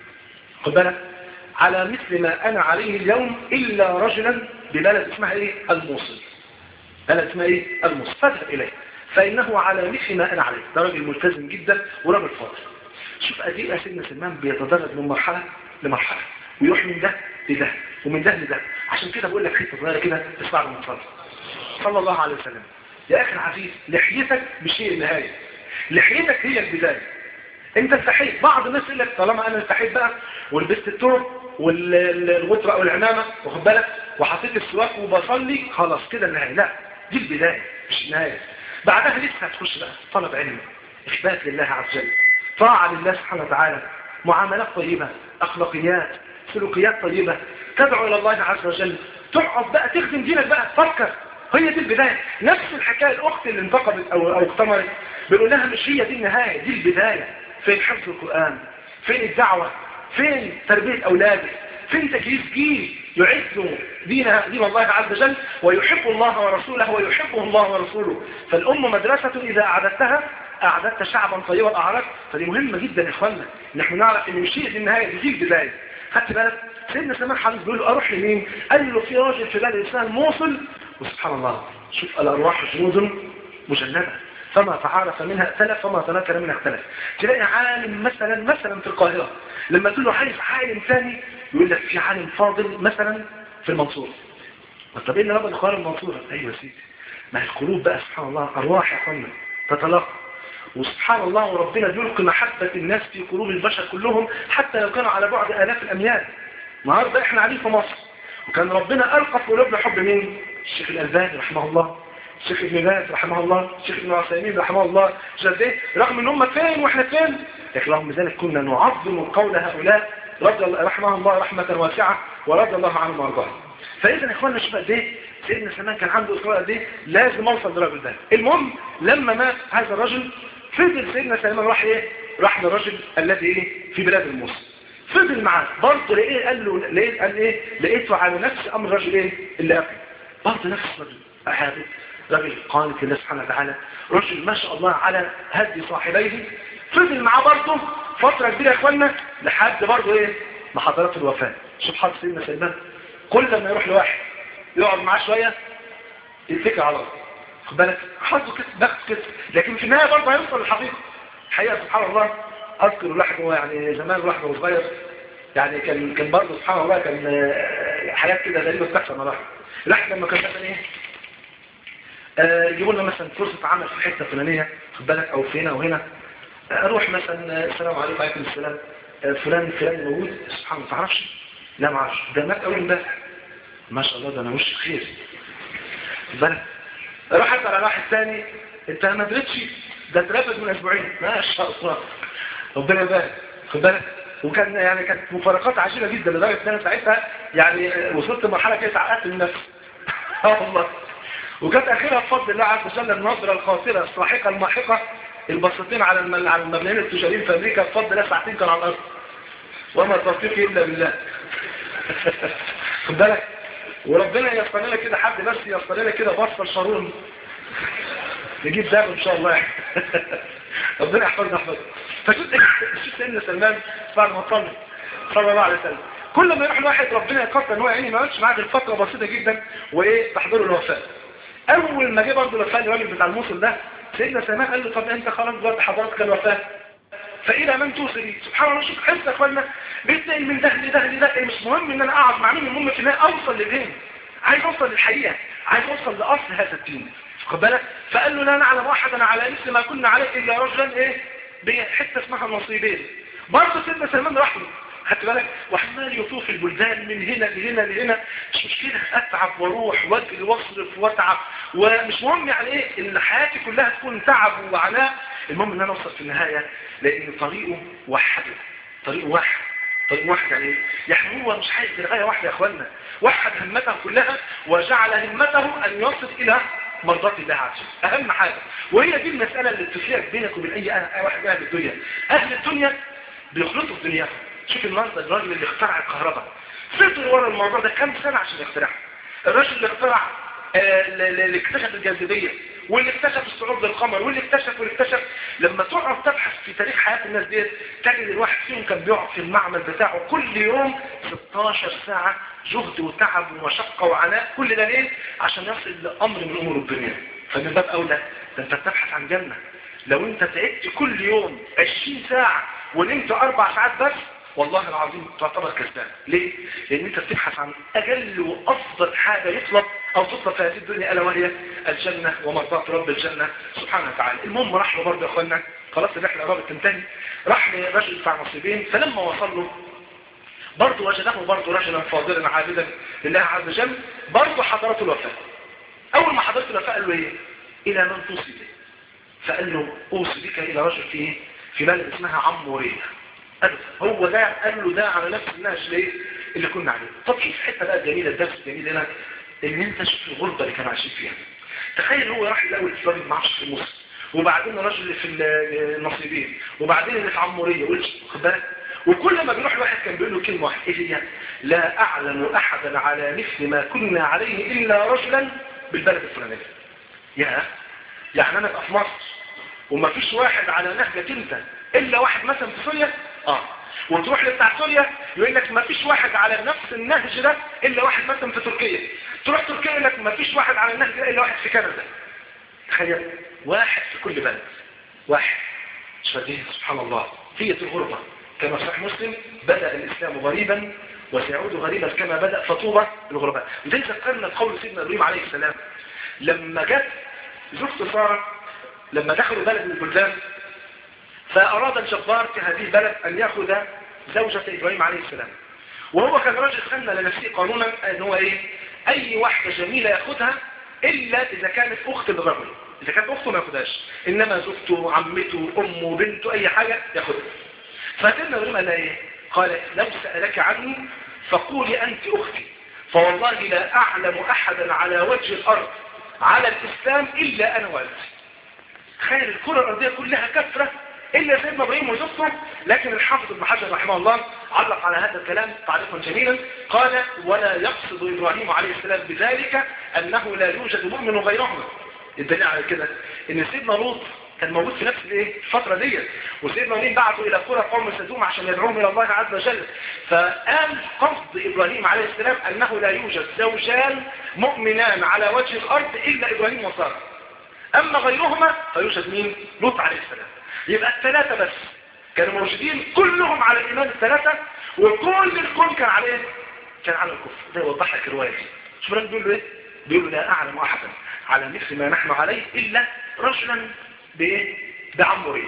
خد بالك على مثل ما أنا عليه اليوم إلا رجلا ببلد اسمها إيه الموصل بلد اسمها إيه الموصل فاذهب إليه فإنه على مثل ما أنا عليه ده راجل ملتزم جدا وراجل فاضل شوف قد ايه سيدنا سلمان بيتدرج من مرحلة لمرحلة ويروح من ده لده ومن ده لده عشان كده بقول لك حته صغيره كده اسمع من فضل صلى الله عليه وسلم يا اخي العزيز لحيتك بشيء النهايه لحيتك هي البداية انت استحيت بعض الناس يقول لك طالما انا استحيت بقى ولبست الترب والغطرة او العمامة واخد بالك وحطيت السواك وبصلي خلاص كده النهاية لا دي البداية مش النهاية بعدها لسه هتخش بقى طلب علم اثبات لله عز وجل طاعة لله سبحانه وتعالى معاملات طيبة اخلاقيات سلوكيات طيبة تدعو الى الله عز وجل تقعد بقى تخدم دينك بقى تفكر هي دي البداية نفس الحكاية الاخت اللي انتقبت او او اختمرت بيقول لها مش هي دي النهاية دي البداية فين حفظ القرآن فين الدعوة فين تربية أولادك فين تجهيز جيل يعز دين دين الله عز وجل ويحب الله ورسوله ويحبه الله ورسوله فالأم مدرسة إذا أعددتها أعددت شعبا طيبا الأعراق فدي مهمة جدا يا إخوانا نحن نعرف إن مش هي دي النهاية دي البداية خدت بالك سيدنا سلمان حبيب بيقول له أروح لمين قال له في راجل في بلد الإسلام موصل وسبحان الله شوف الأرواح جنود مجندة فما تعارف منها اختلف فما تنكر منها اختلف تلاقي عالم مثلا مثلا في القاهرة لما تقول له عايز عالم ثاني يقول لك في عالم فاضل مثلا في المنصورة طب ايه اللي ربط القاهرة المنصورة ايوه يا سيدي ما القلوب بقى سبحان الله ارواح يا اخوانا تتلاقى وسبحان الله وربنا بيلقي محبة الناس في قلوب البشر كلهم حتى لو كانوا على بعد آلاف الأميال النهارده احنا قاعدين في مصر وكان ربنا ألقى في قلوبنا حب مين؟ الشيخ الألباني رحمه الله الشيخ ابن باز رحمه الله الشيخ ابن عثيمين رحمه الله شايف ايه رغم ان هم فين واحنا فين لكن رغم ذلك كنا نعظم قول هؤلاء رضي الله رحمه الله رحمة واسعة ورضي الله عنهم وارضاهم فاذا يا اخوانا شوف قد ايه سيدنا سلمان كان عنده اصرار قد ايه لازم اوصل للراجل ده المهم لما مات هذا الرجل فضل سيدنا سلمان راح ايه راح للرجل الذي ايه في بلاد الموصل فضل معاه برضه لقيه قال له لقيت قال ايه لقيته على نفس امر الرجل ايه اللي قبله برضه نفس الرجل عابد راجل قانت لله سبحانه وتعالى رجل ما شاء الله على هدي صاحبيه فضل معاه برضه فترة كبيرة يا اخوانا لحد برضه ايه لحضرات الوفاة شوف حضر سيدنا سلمان كل لما يروح لواحد يقعد معاه شوية يتكل على الله خد بالك حظه كده بخت كده لكن في النهاية برضه هيوصل للحقيقة الحقيقة سبحان الله اذكر الواحد هو يعني زمان الواحد وهو صغير يعني كان كان برضه سبحان الله كان آه، حاجات كده غريبة بتحصل مع الواحد الواحد لما كان مثلا ايه آه، يجيبوا لنا مثلا فرصة عمل في حتة فلانية خد بالك او في هنا او هنا آه، اروح مثلا آه، السلام عليكم وعليكم السلام آه، فلان فلان موجود سبحان الله ما تعرفش لا ما اعرفش ده مات اول امبارح ما شاء الله ده انا وش خير خد بالك اروح اسال على واحد ثاني انت ما درتش ده اترفد من اسبوعين ما شاء الله ربنا يبارك خد بالك وكان يعني كانت مفارقات عجيبه جدا لدرجه ان انا ساعتها يعني آه، وصلت لمرحله كده اتعقدت من نفسي اه والله وكانت اخرها بفضل الله عز وجل النظره الخاطره الصاحقه الماحقه البسيطين على الم- على المبنيين التجاريين في امريكا بفضل الله ساعتين كانوا على الارض وما توفيقي الا بالله خد بالك وربنا ييسر لنا كده حد بس ييسر لنا كده بصه شارون نجيب دم ان شاء الله ربنا يحفظنا يحفظنا فشوف شوف سيدنا سلمان بعد ما صلى صلى الله عليه وسلم كل ما يروح الواحد ربنا يقدر ان هو يعني ما يقعدش معاه غير فتره بسيطه جدا وايه تحضره الوفاه اول ما جه برضه الوفاه الراجل بتاع الموصل ده سيدنا سلمان قال له طب انت خلاص دلوقتي حضرتك الوفاه فإلى من توصلي سبحان الله شوف حس يا اخوانا بيتنقل من ده لده لده إيه مش مهم ان انا اقعد مع مين المهم في النهايه اوصل لفين عايز اوصل للحقيقه عايز اوصل لاصل هذا الدين خد بالك فقال له لا نعلم احدا على مثل ما كنا عليه الا رجلا ايه بحته اسمها نصيبين برضه سيدنا سلمان راح له خدت بالك وعمال يطوف البلدان من هنا لهنا لهنا مش مشكله اتعب واروح واجري واصرف واتعب ومش مهم يعني ايه ان حياتي كلها تكون تعب وعناء المهم ان انا اوصل في النهايه لان طريقه وحده طريقه واحد طريق واحد يعني ايه؟ يعني هو مش عايز غايه واحده يا اخوانا وحد همته كلها وجعل همته ان يصل الى مرضات الله عز وجل اهم حاجه وهي دي المساله اللي بتفرق بينك وبين اي أي واحد اهل الدنيا اهل الدنيا بيخلطوا في دنياهم شوف النهارده الراجل اللي اخترع الكهرباء فضل ورا الموضوع ده كام سنه عشان يخترعها الراجل اللي اخترع آه، اللي اكتشف الجاذبيه واللي اكتشف الصعود للقمر واللي اكتشف واللي اكتشف لما تقعد تبحث في تاريخ حياه الناس ديت تجد الواحد فيهم كان بيقعد في المعمل بتاعه كل يوم 16 ساعه جهد وتعب ومشقه وعناء كل ده ليه؟ عشان يصل لامر من امور الدنيا فمن باب اولى ده انت بتبحث عن جنه لو انت تعبت كل يوم 20 ساعه ونمت اربع ساعات بس والله العظيم تعتبر كذاب ليه؟ لان انت بتبحث عن اجل وافضل حاجه يطلب او تطلب في هذه الدنيا الا وهي الجنه ومرضات رب الجنه سبحانه وتعالى المهم راح له برضه يا اخوانا خلاص الرحله قربت تنتهي راح لرجل بتاع نصيبين فلما وصل له برضه وجده برضه رجلا فاضلا عابدا لله عز وجل برضه حضرته الوفاه اول ما حضرته الوفاه قال له ايه؟ الى من توصي به فقال له اوصي بك الى رجل في في بلد اسمها عموريه قال له هو ده قال له ده على نفس النهج ليه اللي كنا عليه طب شوف الحته بقى الجميله الدرس الجميل هنا ان انت شوف الغربه اللي كانوا عايشين فيها تخيل هو راح الاول في راجل معرفش في مصر وبعدين الراجل اللي في النصيبين وبعدين اللي في عموريه خد بالك وكل ما بيروح الواحد كان بيقول له كلمه واحده ايه هي لا اعلم احدا على مثل ما كنا عليه الا رجلا بالبلد الفلانيه يا يعني انا ابقى في مصر وما فيش واحد على نهجك انت الا واحد مثلا في سوريا اه وتروح لبتاع سوريا يقول لك ما فيش واحد على نفس النهج ده الا واحد مثلا في تركيا تروح تركيا يقول لك ما فيش واحد على النهج ده الا واحد في كندا تخيل واحد في كل بلد واحد شديد سبحان الله هي الغربة كما صحيح مسلم بدأ الإسلام غريبا وسيعود غريبا كما بدأ فطوبة الغرباء وده ذكرنا قول سيدنا إبراهيم عليه السلام لما جت زوجته سارة لما دخلوا بلد من البلدان فأراد الجبار في هذه البلد أن يأخذ زوجة إبراهيم عليه السلام وهو كان راجل خلنا لنفسه قانونا أن هو إيه أي واحدة جميلة يأخذها إلا إذا كانت أخت للرجل إذا كانت أخته ما يأخذهاش إنما زوجته عمته أمه بنته أي حاجة يأخذها فسيدنا إبراهيم قال إيه قال لو سألك عني فقولي أنت أختي فوالله لا أعلم أحدا على وجه الأرض على الإسلام إلا أنا وأنت تخيل الكرة الأرضية كلها كثرة إلا سيدنا إبراهيم وزوجته لكن الحافظ ابن حجر رحمه الله علق على هذا الكلام تعليقا جميلا قال ولا يقصد إبراهيم عليه السلام بذلك أنه لا يوجد مؤمن غيرهما الدليل على كده ان سيدنا لوط كان موجود في نفس الايه الفتره ديت وسيدنا ابراهيم بعثوا الى قرى قوم سدوم عشان يدعوهم الى الله عز وجل فقام قصد ابراهيم عليه السلام انه لا يوجد زوجان مؤمنان على وجه الارض الا ابراهيم وساره اما غيرهما فيوجد مين لوط عليه السلام يبقى الثلاثه بس كانوا موجودين كلهم على الايمان الثلاثه وكل الكون كان عليه كان على الكفر ده يوضح لك الروايه دي شوف الراجل بيقول له ايه بيقول له لا اعلم احدا على مثل ما نحن عليه الا رجلا بايه بعمرين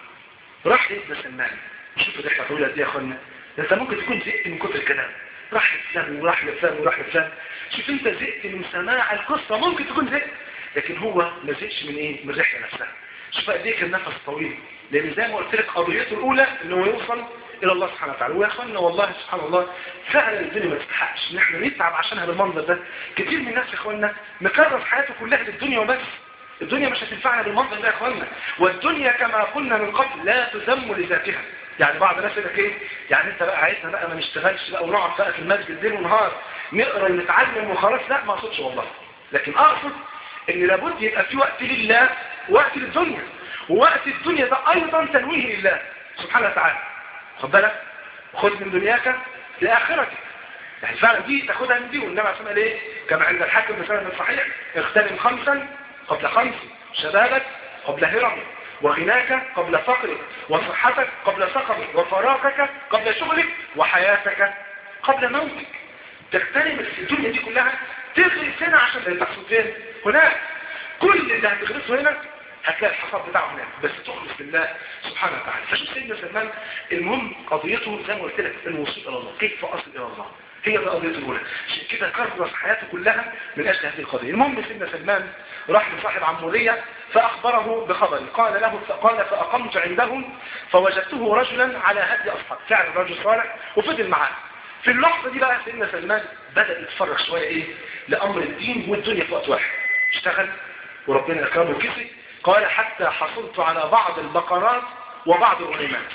راح لابن سلمان شوفوا الرحله طويله دي يا اخوانا ده انت ممكن تكون زهقت من كتر الكلام راح لفلان وراح لفلان وراح لفلان شوف انت زهقت من سماع القصه ممكن تكون زهقت لكن هو ما زهقش من ايه من الرحله نفسها شوف قد ايه كان نفس طويل لان زي ما قلت لك قضيته الاولى ان هو يوصل الى الله سبحانه وتعالى ويا اخوانا والله سبحان الله فعلا الدنيا ما تستحقش ان احنا نتعب عشانها بالمنظر ده كتير من الناس يا اخوانا مكرس حياته كلها للدنيا وبس الدنيا مش هتنفعنا بالمنظر ده يا اخوانا والدنيا كما قلنا من قبل لا تذم لذاتها يعني بعض الناس يقول لك ايه يعني انت بقى عايزنا بقى ما نشتغلش بقى ونقعد بقى في المسجد ليل ونهار نقرا ونتعلم وخلاص لا ما اقصدش والله لكن اقصد ان لابد يبقى في وقت لله ووقت للدنيا ووقت الدنيا ده ايضا تنويه لله سبحانه وتعالى خد بالك خذ من دنياك لاخرتك يعني فعلا دي تاخدها من دي والنبي عليه الصلاه ايه كما عند الحاكم بسند صحيح اغتنم خمسا قبل خمس شبابك قبل هرمك وغناك قبل فقرك وصحتك قبل سقمك وفراغك قبل شغلك وحياتك قبل موتك تغتنم الدنيا دي كلها تغرس هنا عشان تحصل فين هناك كل اللي هتغرسه هنا هتلاقي الحصاد بتاعه هناك بس تخلص بالله سبحانه وتعالى فشوف سيدنا سلمان المهم قضيته زي ما قلت لك الوصول الى الله كيف اصل الى الله هي دي قضيته الاولى عشان كده كرس حياته كلها من اجل هذه القضيه المهم سيدنا سلمان راح لصاحب عموريه فاخبره بخبري قال له قال فاقمت عندهم فوجدته رجلا على هدي اصحاب فعلا رجل صالح وفضل معاه في اللحظه دي بقى سيدنا سلمان بدا يتفرغ شويه ايه لامر الدين والدنيا في وقت واحد اشتغل وربنا اكرمه وكسب قال حتى حصلت على بعض البقرات وبعض الغنيمات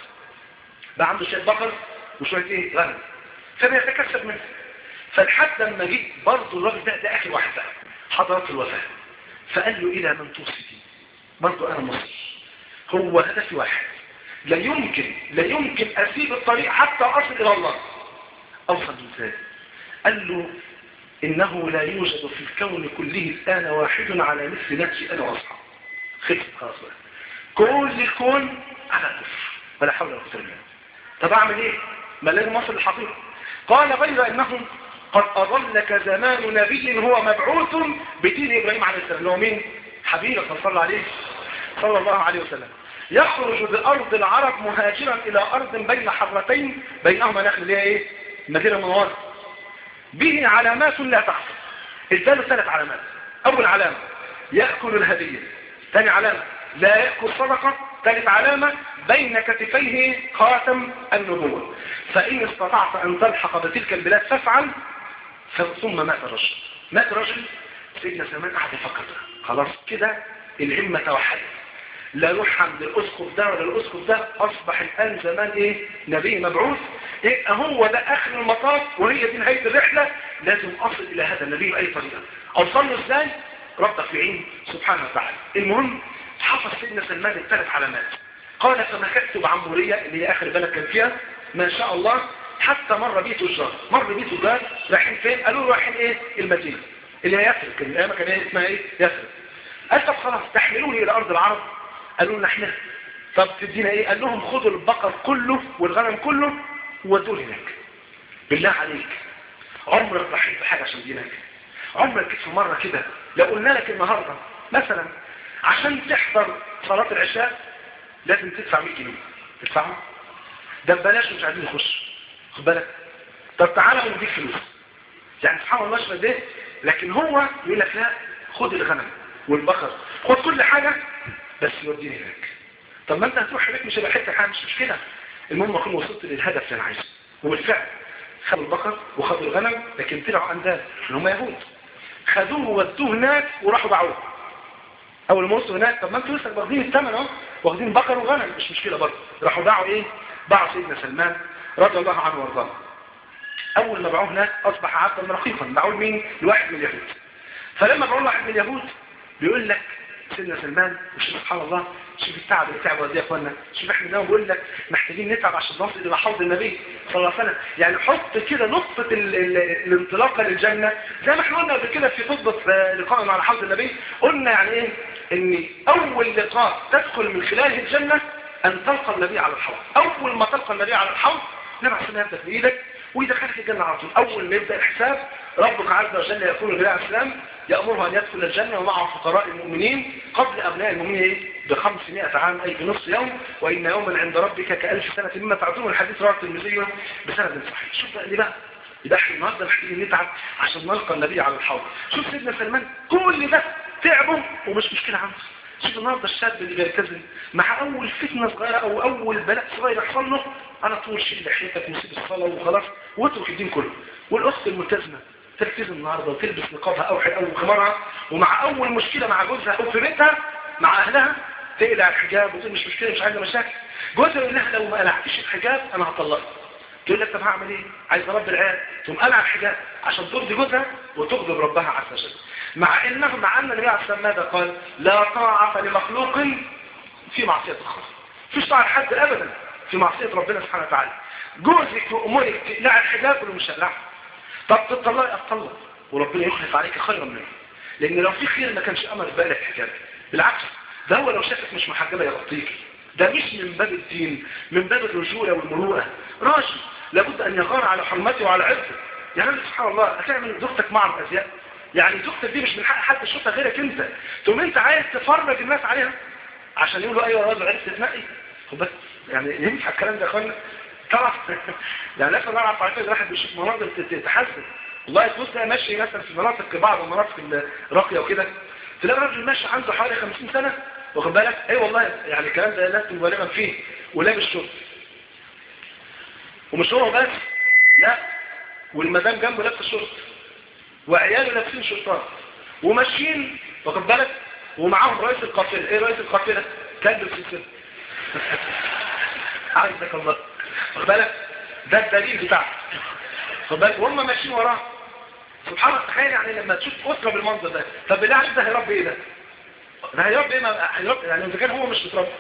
بقى عنده شويه بقر وشويه ايه غنم فبيتكسب منه فلحد لما جه برضه الراجل ده ده اخر واحد بقى حضرت الوفاه فقال له الى من توصي برضه انا مصري هو هدفي واحد لا يمكن لا يمكن اسيب الطريق حتى اصل الى الله اوصل ازاي قال له انه لا يوجد في الكون كله الان واحد على مثل نفسي انا واصحابي خلصت خلاص بقى كل الكون على كفر ولا حول ولا قوه الا بالله طب اعمل ايه ما لازم اصل الحقيقه قال غير انهم قد اضلك زمان نبي هو مبعوث بدين ابراهيم عليه السلام اللي هو مين حبيبك صلى الله عليه صلى الله عليه وسلم يخرج بارض العرب مهاجرا الى ارض بين حرتين بينهما نخل اللي هي ايه المدينه المنوره به علامات لا تحصى اداله ثلاث علامات اول علامه ياكل الهديه ثاني علامه لا ياكل صدقه ثالث علامه بين كتفيه خاتم النبوه فان استطعت ان تلحق بتلك البلاد فافعل ثم مات الرجل مات الرجل سيدنا سلمان قعد يفكر خلاص كده الهمه توحدت لا روح عند الاسقف ده ولا الاسقف ده اصبح الان زمان ايه نبي مبعوث ايه هو ده اخر المطاف وهي دي نهايه الرحله لازم اصل الى هذا النبي باي طريقه اوصل له ازاي ربك في عين سبحانه وتعالى المهم حفظ سيدنا سلمان الثلاث علامات قال فمكثت بعموريه اللي هي اخر بلد كان فيها ما شاء الله حتى مر بيه تجار مر بيه تجار رايحين فين قالوا له رايحين ايه المدينه اللي هي يثرب كان الايام كان ايه اسمها ايه يثرب قال طب خلاص تحملوني الى ارض العرب قالوا لنا احنا طب تدينا ايه قال لهم خدوا البقر كله والغنم كله وودوه هناك بالله عليك عمرك ضحيت بحاجه عشان دينك عمرك كنت في مره كده لو قلنا لك النهارده مثلا عشان تحضر صلاه العشاء لازم تدفع 100 جنيه تدفعها ده ببلاش مش عايزين نخش خد بالك طب تعالى ونديك فلوس يعني سبحان الله شبه ده لكن هو يقول لك لا خد الغنم والبقر خد كل حاجه بس يوديني هناك طب ما انت هتروح هناك مش هيبقى حته حاجه مش مشكله المهم اكون وصلت للهدف اللي انا عايزه وبالفعل خدوا البقر وخدوا الغنم لكن طلعوا انداد ان هم يهود خدوه وودوه هناك وراحوا باعوه اول ما وصلوا هناك طب ما انتوا لسه واخدين الثمن اهو واخدين بقر وغنم مش مشكله برضه راحوا باعوا ايه باعوا سيدنا سلمان رضي الله عنه وارضاه اول ما باعوه هناك اصبح عبدا رقيقا باعوه لمين لواحد من اليهود فلما باعوه لواحد من اليهود بيقول لك سيدنا سلمان وشوف سبحان الله شوف التعب اللي تعبه قد ايه يا اخوانا شوف احنا دايما بقول لك محتاجين نتعب عشان نصل الى حوض النبي صلى الله عليه وسلم يعني حط كده نقطه ال- ال- الانطلاقه للجنه زي ما احنا قلنا قبل كده في خطبه آه، لقائنا على حوض النبي قلنا يعني ايه ان اول لقاء تدخل من خلاله الجنه ان تلقى النبي على الحوض اول ما تلقى النبي على الحوض نبع سنة يبدأ بإيدك ويدخلك الجنة على طول أول ما يبدأ الحساب ربك عز وجل يقول النبي عليه السلام يأمره أن يدخل الجنة ومعه فقراء المؤمنين قبل أبناء المؤمنين إيه؟ بخمسمائة عام أي بنصف يوم وإن يوما عند ربك كألف سنة مما تعدون الحديث رواه الترمذي بسند صحيح شوف بقى ليه بقى يبقى احنا النهارده محتاجين نتعب عشان نلقى النبي على الحوض شوف سيدنا سلمان كل ده تعبه ومش مشكلة عنده شوف النهارده الشاب اللي بيلتزم مع اول فتنه صغيره او اول بلاء صغير يحصل له على طول شيل لحيتك وسيب الصلاه وخلاص واترك الدين كله والاخت الملتزمه تلتزم النهارده وتلبس نقابها او او خمارها ومع اول مشكله مع جوزها او في بيتها مع اهلها تقلع الحجاب وتقول مش مشكله مش عايزه مشاكل جوزها يقول لها لو ما قلعتيش الحجاب انا هطلقك تقول لك طب هعمل ايه عايز اربي العيال تقوم قلع الحجاب عشان ترضي جوزها وتغضب ربها عز وجل مع انه مع ان النبي عليه الصلاه والسلام ماذا قال لا طاعه لمخلوق في معصيه الخالق مفيش طاعه لحد ابدا في معصيه ربنا سبحانه وتعالى جوزك وامورك تقلع الحجاب ولا مش هقلعها طب تطلقي اطلق وربنا يخلف عليك خيرا منه لان لو في خير ما كانش امر بالك حجاب بالعكس ده هو لو شافك مش محجبه يغطيك ده مش من باب الدين من باب الرجوله والمروءه راجل لابد ان يغار على حرمته وعلى عرضه يعني انت سبحان الله هتعمل زوجتك معرض ازياء يعني زوجتك دي مش من حق حد يشوفها غيرك انت تقوم انت عايز تفرج الناس عليها عشان يقولوا ايوه يا راجل عرفت تنقي خد بالك يعني ينفع الكلام ده يا اخوانا طبعا يعني لازم نعرف على كده الواحد بيشوف مناظر تتحسن والله تبص تلاقي ماشي مثلا في مناطق بعض المناطق الراقيه وكده تلاقي راجل ماشي عنده حوالي 50 سنه واخد بالك اي أيوة والله يعني الكلام ده لازم مبالغا فيه ولابس شرط ومش هو بس لا والمدام جنبه لابسه شرط وعياله لابسين شرطات وماشيين واخد بالك ومعاهم رئيس القافله ايه رئيس القافله كلب السلسله عايزك الله واخد بالك ده الدليل بتاعه واخد بالك وهم ماشيين وراه سبحان الله تخيل يعني لما تشوف اسره بالمنظر ده طب بالله عليك ده هيربي ايه ده ده هيربي ايه ما هيربي يعني اذا كان هو مش متربي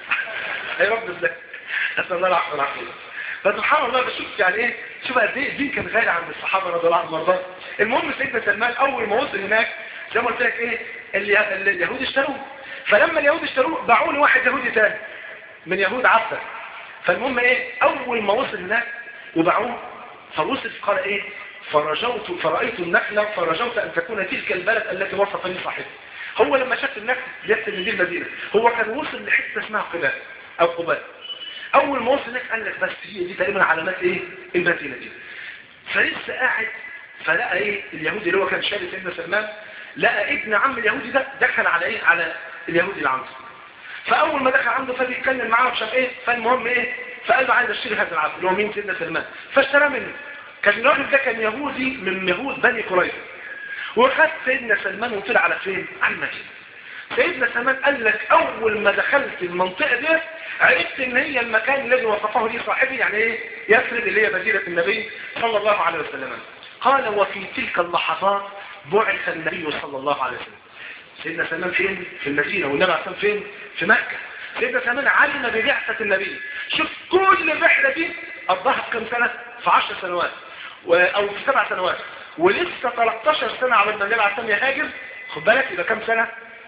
هيربي ازاي نسال الله العافيه والعافيه فسبحان الله بشوف يعني ايه شوف قد ايه الدين كان غالي عند الصحابه رضي الله عنهم وارضاهم المهم سيدنا سلمان اول ما وصل هناك زي ما قلت لك ايه اللي اليهود اشتروه فلما اليهود اشتروه باعوه لواحد يهودي ثاني من يهود عبده فالمهم ايه اول ما وصل هناك وباعوه فوصل قال ايه فرجوت فرأيت النخلة فرجوت أن تكون تلك البلد التي وصفني صاحبه هو لما شاف النخل يحسب من دي المدينة هو كان وصل لحتة اسمها قباء أو قباء أول ما وصل هناك قال لك بس هي دي تقريبا علامات إيه المدينة دي فلسه قاعد فلقى إيه اليهودي اللي هو كان شاري سيدنا سلمان لقى ابن عم اليهودي ده دخل على إيه على اليهودي اللي عنده فأول ما دخل عنده فبيتكلم معاه وشاف إيه فالمهم إيه فقال له عايز اشتري هذا العبد اللي هو مين سيدنا سلمان فاشتراه منه كان الراجل ده كان يهودي من يهود بني قريظه وخد سيدنا سلمان وطلع على فين على المدينه سيدنا سلمان قال لك اول ما دخلت المنطقه دي عرفت ان هي المكان الذي وصفه لي صاحبي يعني ايه يثرب اللي هي مدينه النبي صلى الله عليه وسلم قال وفي تلك اللحظات بعث النبي صلى الله عليه وسلم سيدنا سلمان فين في المدينه والنبي عليه فين في مكه سيدنا سلمان علم ببعثه النبي شوف كل الرحله دي قضاها في كم سنه في 10 سنوات او في سبع سنوات ولسه 13 سنة على ما النبي عليه الصلاة يهاجر خد بالك يبقى كام سنة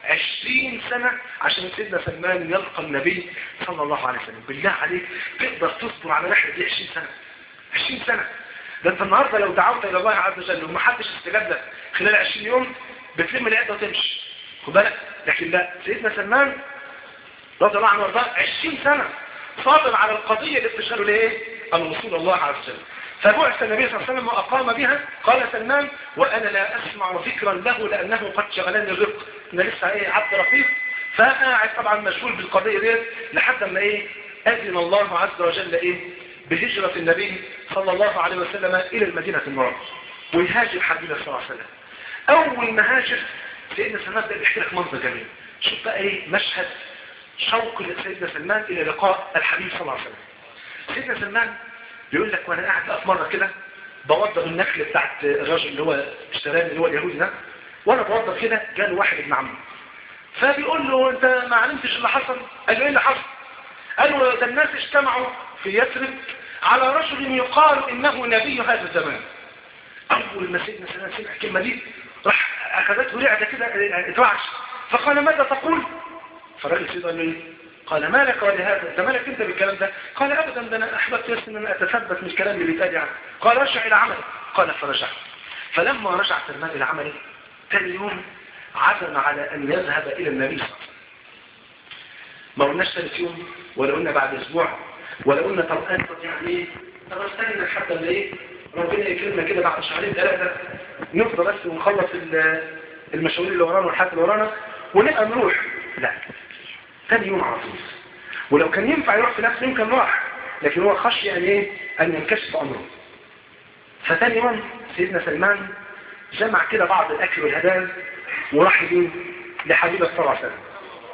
20 سنة عشان سيدنا سلمان يلقى النبي صلى الله عليه وسلم بالله عليك تقدر تصبر على رحلة دي 20 سنة 20 سنة ده انت النهاردة لو دعوت الى الله عز وجل وما حدش استجاب لك خلال 20 يوم بتلم العدة وتمشي خد بالك لكن لا سيدنا سلمان رضي الله عنه وارضاه 20 سنة صابر على القضية اللي بتشغله ليه الوصول الله عز وجل فبعث النبي صلى الله عليه وسلم وأقام بها قال سلمان وأنا لا أسمع ذكرا له لأنه قد شغلني الرق أنا لسه إيه عبد رقيق فقاعد طبعا مشغول بالقضية دي لحد ما إيه أذن الله عز وجل إيه بهجرة النبي صلى الله عليه وسلم إلى المدينة المنورة ويهاجر حبيبه صلى الله عليه وسلم أول ما هاجر سيدنا سلمان ده بيحكي لك منظر جميل شوف بقى إيه مشهد شوق سيدنا سلمان إلى لقاء الحبيب صلى الله عليه وسلم سيدنا سلمان بيقول لك وانا قاعد بقى في مره كده بوضب النخل بتاعت الراجل اللي هو اشتراني اللي هو اليهودي ده وانا بوضب كده جاله واحد ابن عمه فبيقول له انت ما علمتش اللي حصل قال له ايه اللي حصل قال له ده الناس اجتمعوا في يثرب على رجل يقال انه نبي هذا الزمان اول ما سيدنا سلام سمع الكلمه دي راح اخذته رعده كده اترعش فقال ماذا تقول فالراجل سيدنا قال له ايه قال ما لك ولهذا انت مالك انت بالكلام ده قال ابدا ده انا احببت بس ان انا اتثبت من الكلام اللي بيتقال يعني قال ارجع الى عملك قال فرجعت فلما رجع سلمان الى عمله ثاني يوم عزم على ان يذهب الى النبي صلى الله عليه وسلم ما قلناش ثالث يوم ولا قلنا بعد اسبوع ولا قلنا طب انت يعني ايه طب استنى حتى اللي ايه ربنا يكرمنا كده بعد شهرين ثلاثه نفضل بس ونخلص المشاوير اللي ورانا والحاجات اللي ورانا ونبقى نروح لا ثاني يوم على طول ولو كان ينفع يروح في نفس يوم كان راح لكن هو خشي ان ايه ان ينكشف امره فثاني يوم سيدنا سلمان جمع كده بعض الاكل والهدايا وراح يدين لحبيبه صلى الله عليه وسلم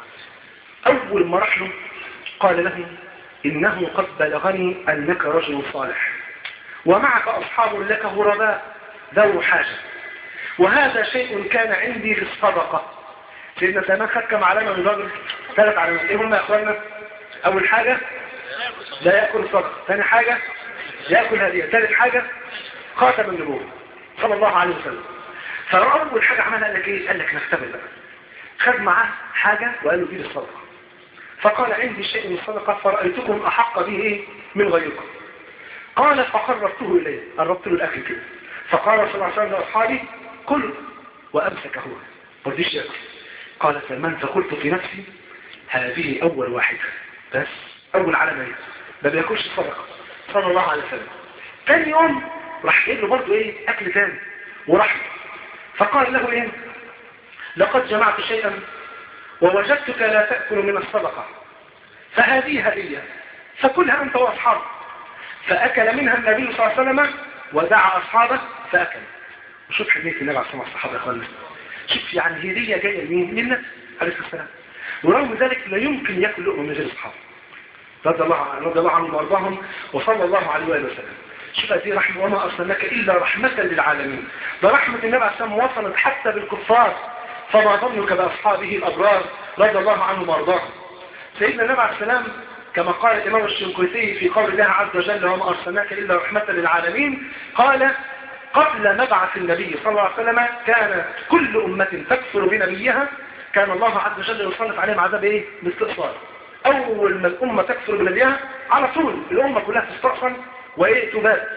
اول ما راح له قال له انه قد بلغني انك رجل صالح ومعك اصحاب لك غرباء ذو حاجه وهذا شيء كان عندي في الصدقه سيدنا سلمان خد كم علامه من الراجل ثلاث علامات ايه هم يا اخوانا اول حاجه لا ياكل الصدقه ثاني حاجه ياكل هديه ثالث حاجه خاتم النبوه صلى الله عليه وسلم فاول حاجه عملها قال لك ايه قال لك نختبر بقى خد معاه حاجه وقال له دي الصدقه فقال عندي شيء من الصدقه فرايتكم احق به ايه من غيركم قال فقربته اليه قربت له الاكل كده فقال صلى الله عليه وسلم لاصحابي كل وامسك هو ما رضيش ياكل قال سلمان فقلت في نفسي هذه اول واحده بس اول علامه ايه ما بياكلش الصدقه صلى الله عليه وسلم ثاني يوم راح جايب له برضه ايه اكل ثاني وراح فقال له ايه لقد جمعت شيئا ووجدتك لا تأكل من الصدقة فهذه هدية فكلها أنت وأصحابك فأكل منها النبي صلى الله عليه وسلم ودعا أصحابه فأكل وشوف حديث النبي عليه الصلاة والصحابة يا أخوانا شوف يعني هدية جاية لمين؟ للنبي عليه الصلاة والسلام ورغم ذلك لا يمكن يأكل لقمة من غير أصحابه رضي الله رضي الله عنهم وارضاهم وصلى الله عليه وآله وسلم شوف هذه رحمة وما أرسلناك إلا رحمة للعالمين ده رحمة النبي عليه الصلاة والسلام وصلت حتى بالكفار فما ظنك بأصحابه الأبرار رضي الله عنهم وارضاهم سيدنا النبي عليه السلام كما قال الإمام الشنقيطي في قول الله عز وجل وما أرسلناك إلا رحمة للعالمين قال قبل مبعث النبي صلى الله عليه وسلم كان كل أمة تكفر بنبيها كان الله عز وجل يسلط عليهم عذاب إيه؟ باستئصال أول ما الأمة تكفر بنبيها على طول الأمة كلها تستأصل وإيه تبات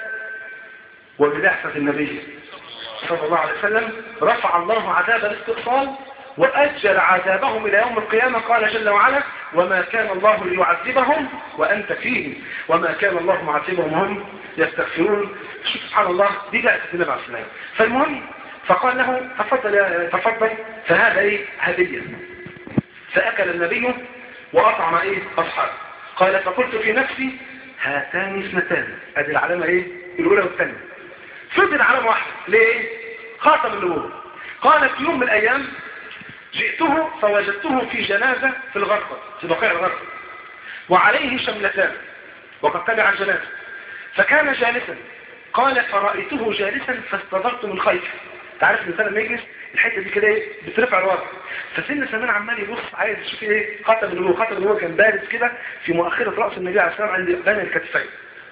وببعثة النبي صلى الله عليه وسلم رفع الله عذاب الاستئصال وأجل عذابهم إلى يوم القيامة قال جل وعلا وما كان الله ليعذبهم وأنت فيهم وما كان الله معذبهم هم يستغفرون شوف سبحان الله دي جاءت النبي عليه السلام فالمهم فقال له تفضل يا تفضل فهذا ايه هدية فأكل النبي وأطعم ايه أصحابه قال فقلت في نفسي هاتان اثنتان ادي العلامة ايه الأولى والثانية فضل علامة واحدة ليه خاتم النبوة قال في يوم من الأيام جئته فوجدته في جنازة في الغرفة في بقيع الغرفة وعليه شملتان وقد تبع الجنازة فكان جالسا قال فرأيته جالسا فاستدرت من خيفه تعرف الإنسان لما يجلس الحتة دي كده ايه بترفع لورا فسن سلمان عمال يبص عايز يشوف ايه خاتم النبوة خاتم النبوة كان بارز كده في مؤخرة رأس النبي عليه السلام عند بين الكتفين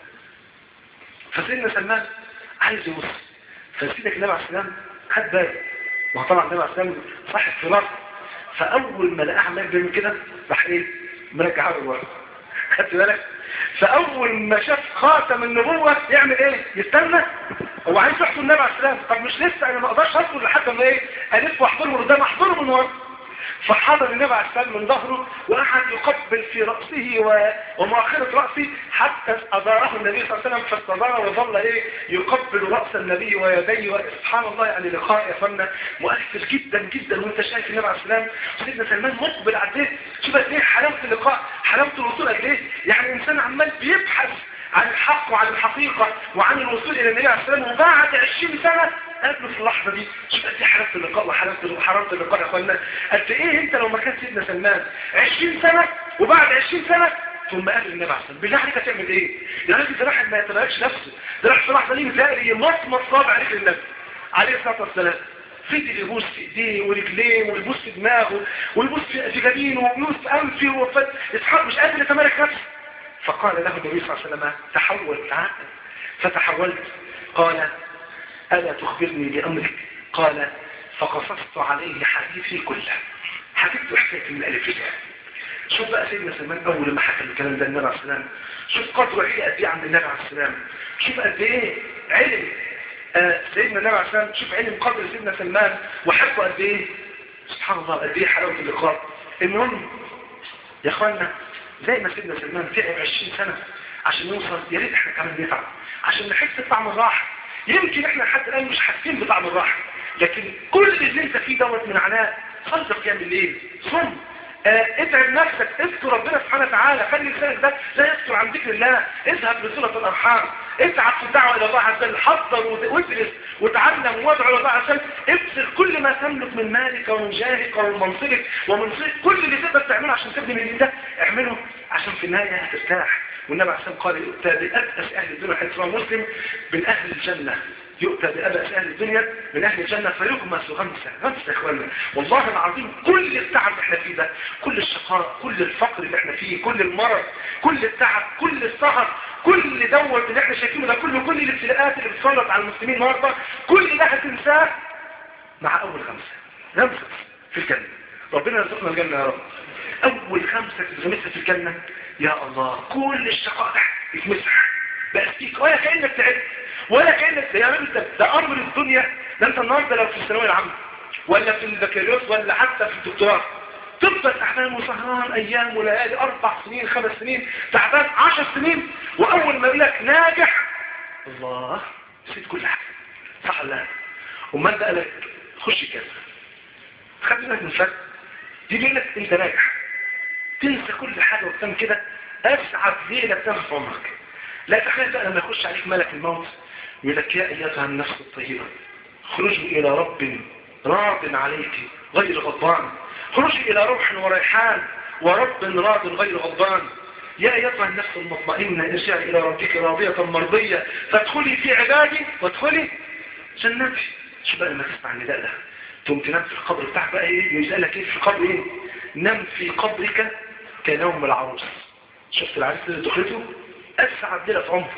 فسن سلمان عايز يبص فسيدك النبي عليه السلام خد باله وطبعا النبي عليه السلام صح الصراط فاول ما لقاه عمال بيعمل كده راح ايه مرجعها له لورا خدت بالك فاول ما شاف خاتم النبوه يعمل ايه يستنى هو عايز يحضر النبي عليه السلام طب مش لسه انا ما اقدرش اصبر لحد ما ايه الف واحضره قدام احضره من ورا فحضر النبي عليه السلام من ظهره وقعد يقبل في رأسه و... ومؤخرة رأسه حتى أداره النبي صلى الله عليه وسلم فاستدار وظل إيه يقبل رأس النبي ويديه سبحان الله يعني لقاء يا فندم مؤثر جدا جدا وانت شايف النبي عليه السلام سيدنا سلمان مقبل على ايه شوف قد ايه حلاوة اللقاء حلاوة الوصول قد ايه يعني الانسان عمال بيبحث عن الحق وعن الحقيقة وعن الوصول إلى النبي عليه السلام وبعد 20 سنة قبل في اللحظة دي شوف قد ايه حلاوة اللقاء وحلاوة حرارة اللقاء يا اخوانا قد ايه انت لو ما كان سيدنا سلمان 20 سنة وبعد 20 سنة ثم قابل النبي عليه السلام بالله عليك هتعمل ايه؟ يعني ده راح ما يتبعكش نفسه ده راح في لحظة دي بتلاقي مصمت صابع عليك النبي عليه الصلاة والسلام فضل يبوس في ايديه ورجليه ويبوس في دماغه ويبوس في في جبينه ويبوس في انفه وفت اسحاق مش قادر يتمالك نفسه فقال له النبي صلى الله عليه وسلم تحول تعال فتحولت قال ألا تخبرني بأمرك قال فقصصت عليه حديثي كله حكيت حكاية من الألف للياء شوف بقى سيدنا سلمان أول ما حكى الكلام ده النبي عليه السلام شوف قدره ايه قد ايه عند النبي عليه السلام شوف قد ايه علم آه سيدنا النبي عليه السلام شوف علم قدر سيدنا سلمان وحبه قد ايه سبحان الله قد ايه حلاوة اللقاء المهم يا اخوانا زي ما سيدنا سلمان تعب 20 سنة عشان يوصل يا ريت احنا كمان نتعب عشان نحس بطعم الراحة يمكن احنا حتى الان مش حاسين بطعم الراحة لكن كل اللي انت فيه دوت من عناء صلي قيام الليل صم اه اتعب نفسك اذكر ربنا سبحانه وتعالى خلي لسانك ده لا يذكر عن ذكر الله اذهب لصلة الارحام اتعب في الدعوة الى الله عز وجل حضر وادرس وتعلم وادعو الى الله عز وجل ابذل كل ما تملك من مالك ومن جاهك ومن منصبك ومن صيك كل اللي تقدر تعمله عشان تبني من الدين ده اعمله عشان في النهاية هترتاح والنبي عليه الصلاة والسلام قال يؤتى بأبأس أهل الدنيا حيث مسلم من أهل الجنة يؤتى بأبأس أهل الدنيا من أهل الجنة فيغمس غمسة غمسة يا إخواننا والله العظيم كل التعب اللي احنا فيه ده كل الشقاء كل الفقر اللي احنا فيه كل المرض كل التعب كل السهر كل دوت اللي احنا شايفينه ده كله كل الابتلاءات اللي بتسلط على المسلمين النهارده كل ده هتنساه مع أول غمسة غمسة في الجنة ربنا يرزقنا الجنة يا رب أول خمسة تتغمسها في الجنة يا الله كل الشقاء يتمسح بقى فيك ولا كأنك تعبت ولا كأنك يا راجل ده أمر الدنيا ده أنت النهارده لو في الثانوية العامة ولا في البكالوريوس ولا حتى في الدكتوراه تفضل تعبان وسهران أيام وليالي أربع سنين خمس سنين تعبان عشر سنين وأول ما يقول لك ناجح الله نسيت كل حاجة صح ولا لا؟ وما قال لك خش كذا خد بالك من الفرق دي بيقول لك أنت ناجح تنسى كل حاجة وتم كده أسعد ليلة تم في عمرك لا تخيل بقى لما يخش عليك ملك الموت يقول لك يا أيتها النفس الطيبة خرجي إلى رب راض عليك غير غضبان خرجي إلى روح وريحان ورب راض غير غضبان يا أيتها النفس المطمئنة ارجعي إلى ربك راضية مرضية فادخلي في عبادي وادخلي جنتي شو بقى لما تسمع النداء ده تقوم تنام في القبر بتاعك بقى ايه يسألك ايه في القبر ايه نم في قبرك كنوم العروس شفت العريس اللي دخلته اسعد ليله في عمره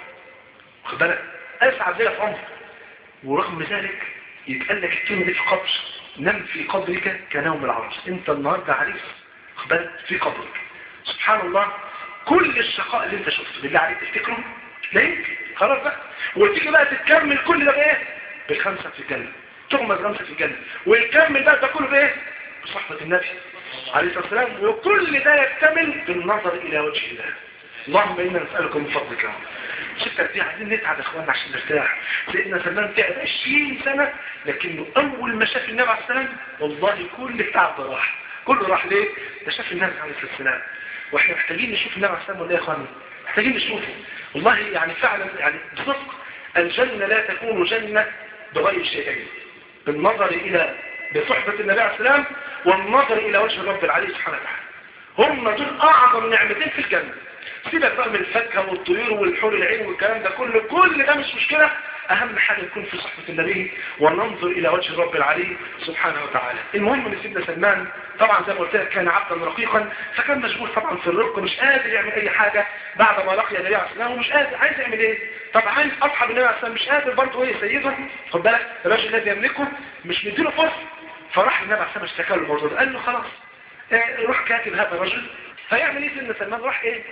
خد بالك اسعد ليله في عمره ورغم ذلك يتقال لك الكلمه دي في قبر نم في قبرك كنوم العروس انت النهارده عريس خد بالك في قبرك سبحان الله كل الشقاء اللي انت شفته بالله عليك تفتكره لا يمكن خلاص بقى وتيجي بقى تكمل كل ده بايه بالخمسه في الجنه تغمز خمسه في الجنه ويكمل بقى ده كله بايه بصحبه النبي عليه الصلاه والسلام وكل ده يكتمل بالنظر الى وجه الله اللهم انا نسالك من فضلك يا رب ستة دي عايزين نتعب يا اخوانا عشان نرتاح سيدنا سلمان تعب 20 سنة لكنه اول ما شاف النبي عليه السلام والله كل التعب ده راح كله راح ليه ده شاف النبي عليه السلام واحنا محتاجين نشوف النبي عليه السلام ولا يا اخوانا محتاجين نشوفه والله يعني فعلا يعني بصدق الجنة لا تكون جنة بغير شيئين بالنظر الى بصحبة النبي عليه السلام والنظر الى وجه الرب العلي سبحانه وتعالى هم دول اعظم نعمتين في الجنة سيبك بقى من الفاكهه والطيور والحور العين والكلام ده كله كل ده مش مشكلة اهم حاجة نكون في صحبة النبي وننظر الى وجه الرب العلي سبحانه وتعالى المهم ان سيدنا سلمان طبعا زي ما قلت لك كان عبدا رقيقا فكان مشغول طبعا في الرق مش قادر يعمل اي حاجة بعد ما لقي النبي عليه السلام ومش قادر عايز يعمل ايه طب عايز اصحاب النبي عليه السلام مش قادر برضه ايه سيده خد بالك الراجل الذي يملكه مش مديله فرصه فراح النبي عليه السلام اشتكى له الموضوع ده قال له خلاص اه روح كاتب هذا الرجل فيعمل ايه سيدنا سلمان راح ايه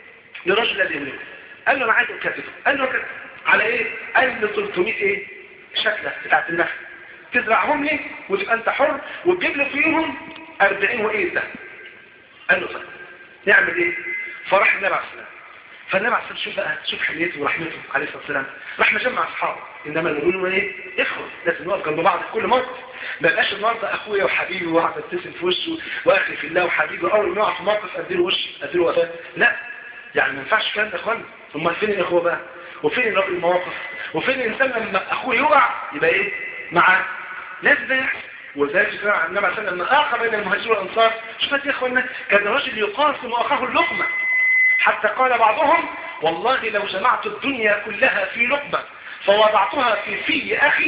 للرجل الذي يملكه قال له انا عايز كاتبه قال له كاتب على ايه قال له 300 ايه شكله بتاعت النخل تزرعهم لي وتبقى انت حر وتجيب لي فيهم 40 وايه ده قال له طيب نعمل ايه فراح النبي عليه السلام فالنبي عليه السلام شوف بقى شوف حنيته ورحمته عليه الصلاه والسلام راح مجمع اصحابه انما نقول ايه اخوه لازم نقف جنب بعض في كل موقف ما بقاش النهارده اخويا وحبيبي وقعد ابتسم في وشه واخي في الله وحبيبي اول ما يقع في موقف اديله وش اديله وفاه لا يعني ما ينفعش الكلام ده يا اخوانا امال فين الاخوه بقى وفين الراجل المواقف وفين الانسان لما اخوه يقع يبقى ايه معاه لازم ده يحصل وذلك سمع النبي عليه الصلاه لما اخى بين المهاجرين والانصار شوفت يا اخوانا كان رجل يقاسم اخاه اللقمه حتى قال بعضهم والله لو جمعت الدنيا كلها في لقمه فوضعتها في في اخي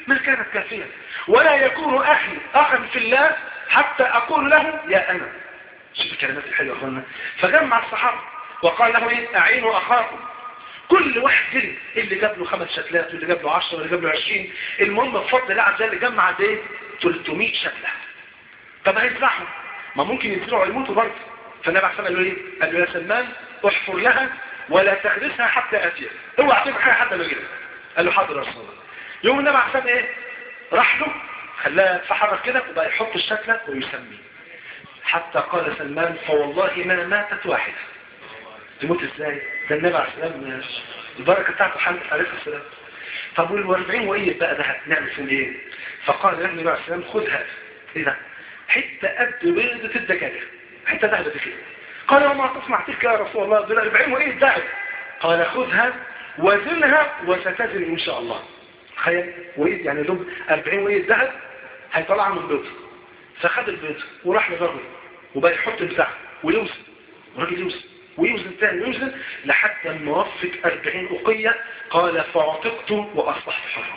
ما كانت كافية ولا يكون أخي أخا في الله حتى أقول له يا أنا شوف الكلمات الحلوة يا أخوانا فجمع الصحابة وقال له إيه أعينوا أخاكم كل واحد جري اللي جاب له خمس شتلات واللي جاب له 10 واللي جاب له 20 المهم بفضل الله عز وجل جمع قد ايه 300 شتله طب هيزرعهم ما ممكن يزرعوا يموتوا برضه فالنبي عليه الصلاه والسلام قال له ايه قال له يا سلمان احفر لها ولا تغرسها حتى اتيها اوعى تعمل حاجه حتى لو جري قال له حاضر يا رسول الله يوم النبي عليه الصلاه ايه راح له خلاها تحرك كده وبقى يحط الشتله ويسمي حتى قال سلمان فوالله ما ماتت واحده تموت ازاي ده النبي عليه السلام البركه بتاعته حمد عليه السلام طب وال40 وايه بقى ده نعمل فين ايه فقال له النبي عليه السلام خذها ايه ده حته قد بيضه الدجاجه حته ذهب كده قال وما تصنع تلك يا رسول الله دول 40 وايه الذهب قال خذها وزنها وستزن ان شاء الله تخيل وايه يعني دوب 40 وايه الذهب هيطلعها من بيضه فخد البيض وراح للراجل وبقى يحط البتاع ويوزن الراجل يوزن ويوزن تاني ويوزن لحتى ما وفت 40 أقية قال فعتقت وأصبحت حرا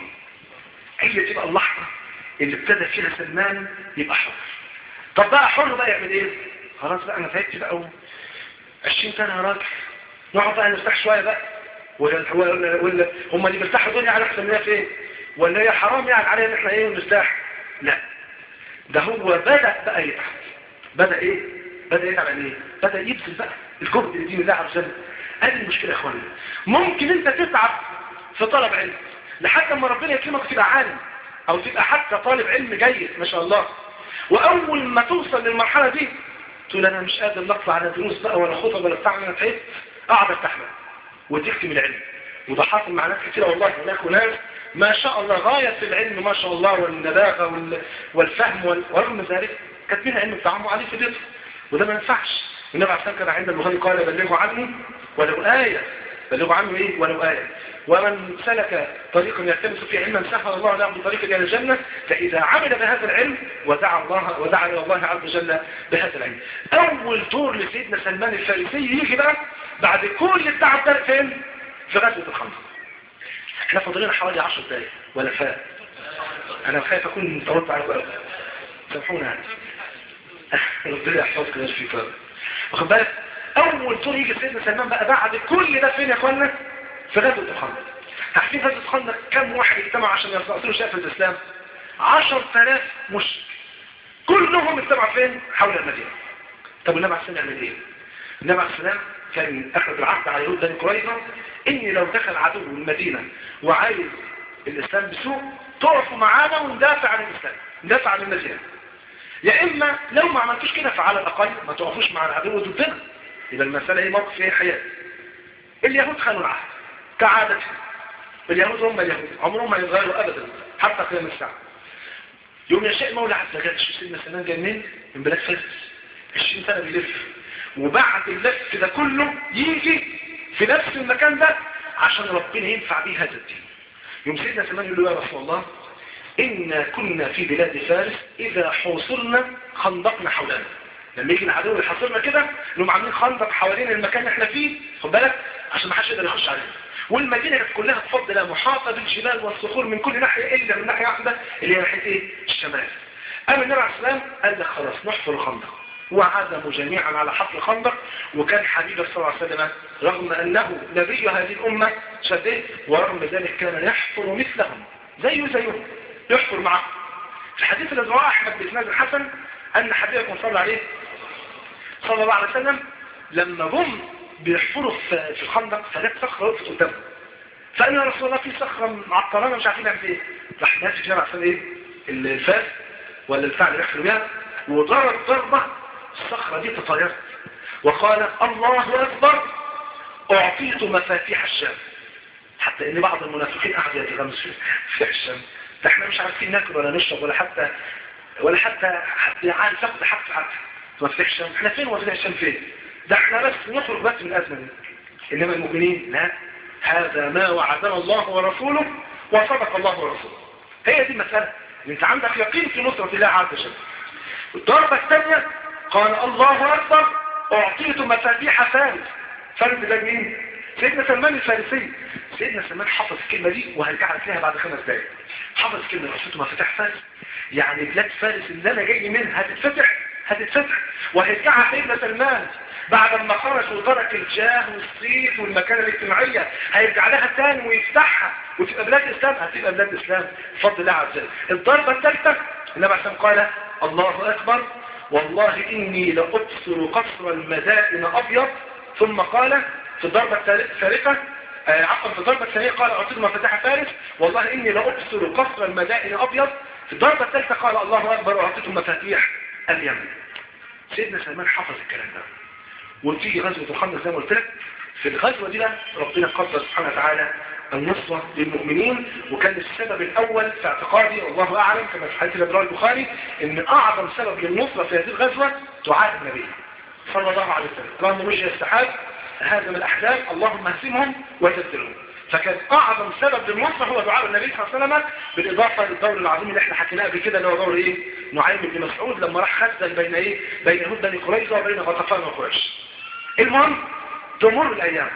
هي تبقى اللحظة اللي ابتدى فيها سلمان يبقى حر طب بقى حر بقى يعمل ايه خلاص بقى انا تعبت بقى 20 سنة يا راجل نقعد بقى نرتاح شوية بقى ولا ولا ولا هم اللي بيرتاحوا دول يعني احسن مننا في ايه ولا هي حرام يعني علينا ان احنا ايه نرتاح لا ده هو بدأ بقى يتعب بدأ ايه بدأ يتعب يعني ايه بدأ يبذل بقى الجهد لدين الله عز وجل هذه المشكلة يا اخوانا ممكن انت تتعب في طلب علم لحد ما ربنا يكرمك تبقى عالم او تبقى حتى طالب علم جيد ما شاء الله واول ما توصل للمرحلة دي تقول انا مش قادر نطلع على دروس بقى ولا خطب ولا بتاع انا تعبت اقعد استحمل وتكتم العلم وده حاصل مع ناس كتير والله هناك وناس ما شاء الله غاية في العلم ما شاء الله والنباغة وال... والفهم وال... ورغم ذلك كاتبين علم بتاعهم عليه في بيته وده ما ينفعش النبي عليه الصلاه عند البخاري قال بلغوا عني ولو آية بلغوا عنه ايه ولو آية ومن سلك طريقا يلتمس فيه علما سهل الله له بطريق الى الجنه فاذا عمل بهذا العلم ودعا الله ودعا الى الله عز وجل بهذا العلم اول دور لسيدنا سلمان الفارسي يجي بقى بعد كل التعب ده فين في غزوه الخندق احنا فاضلين حوالي 10 دقايق ولا فات انا خايف اكون طولت عليكم قوي سامحونا يعني ربنا يحفظك يا شفيق واخد بالك اول دور يجي سيدنا سلمان بقى بعد كل ده فين يا اخوانا في غزوه الخندق عارفين غزوه الخندق كم واحد اجتمع عشان يستأصلوا شاف الاسلام 10000 مشرك كلهم اجتمعوا فين حول المدينه طب النبي عليه السلام يعمل ايه النبي عليه السلام كان اخذ العهد على يهود بني قريظه ان لو دخل عدو المدينه وعايز الاسلام بسوء تقفوا معانا وندافع عن الاسلام ندافع عن المدينه يا اما لو ما عملتوش كده فعلى الاقل ما تقفوش مع العدو ضدنا يبقى المساله هي موقف ايه حياه اليهود خانوا العهد كعادتهم اليهود هم اليهود عمرهم ما يتغيروا ابدا حتى قيام الساعه يوم يشاء المولى عز وجل شو سيدنا سلمان جاي منين من بلاد فارس 20 سنه بيلف وبعد اللف ده كله يجي في نفس المكان ده عشان ربنا ينفع بيه هذا الدين يوم سيدنا سلمان يقول له يا رسول الله إنا كنا في بلاد فارس إذا حوصرنا خندقنا حولنا لما يجي العدو يحاصرنا كده نقوم عاملين خندق حوالين المكان اللي احنا فيه خد بالك عشان ما حدش يقدر يخش علينا والمدينة كانت كلها بفضل محاطة بالجبال والصخور من كل ناحية إلا من ناحية واحدة اللي هي ناحية إيه؟ الشمال قام النبي عليه السلام قال لك خلاص نحفر الخندق وعزموا جميعا على حفر الخندق وكان حبيب صلى الله عليه وسلم رغم أنه نبي هذه الأمة شديد ورغم ذلك كان يحفر مثلهم زيه زيهم يحفر معه في الحديث الذي رواه أحمد بإسناد الحسن أن حبيبكم صلى عليه صلى الله عليه وسلم لما جم بيحفروا في الخندق فجت صخرة وقفت قدامهم فقال يا رسول الله في صخرة معطلانا مش عارفين نعمل ايه راح ناس جمع عشان ايه الفاس ولا الفعل اللي يحفروا بيها وضرب ضربة الصخرة دي تطيرت وقال الله أكبر أعطيت مفاتيح الشام حتى ان بعض المنافقين قعدوا يتغمسوا في الشام ده احنا مش عارفين ناكل ولا نشرب ولا حتى ولا حتى حتى عارف تاخد حتى حتى مفاتيح الشام احنا فين مفاتيح الشام فين ده احنا بس نخرج بس من الازمه دي انما المؤمنين لا هذا ما وعدنا الله ورسوله وصدق الله ورسوله هي دي المساله انت عندك يقين في نصره الله عز وجل الضربه الثانيه قال الله اكبر اعطيت مفاتيح فارس فارس ده مين سيدنا سلمان الفارسي سيدنا سلمان حفظ الكلمة دي وهرجع لك لها بعد خمس دقايق حفظ كلمة قصته مفاتيح فارس يعني بلاد فارس اللي انا جاي منها هتتفتح هتتفتح وهيرجعها سيدنا سلمان بعد ما خرج وترك الجاه والصيت والمكانة الاجتماعية هيرجع لها تاني ويفتحها وتبقى بلاد اسلام هتبقى بلاد اسلام بفضل الله عز وجل الضربة الثالثة النبي عليه قال الله اكبر والله اني لابصر قصر المدائن ابيض ثم قال في الضربة الثالثة آه عفوا في الضربة الثانية قال اعطيت مفاتيح فارس والله اني لابصر قصر المدائن ابيض في الضربة الثالثة قال الله اكبر واعطيتم مفاتيح اليمن سيدنا سلمان حفظ الكلام ده وتيجي غزوة الخندق زي ما قلت لك في الغزوة دي بقى ربنا قدر سبحانه وتعالى النصرة للمؤمنين وكان السبب الأول في اعتقادي والله أعلم كما في حديث الأبراء البخاري إن أعظم سبب للنصرة في هذه الغزوة دعاء النبي صلى الله عليه وسلم اللهم وجه السحاب هذا من الأحزاب اللهم اهزمهم وزلزلهم فكان أعظم سبب للنصرة هو دعاء النبي صلى الله عليه وسلم بالإضافة للدور العظيم اللي احنا حكيناه قبل كده اللي هو دور إيه؟ نعيم بن مسعود لما راح خزن بين إيه؟ بين يهود بني قريظة وبين غطفان وقريش المهم تمر الأيام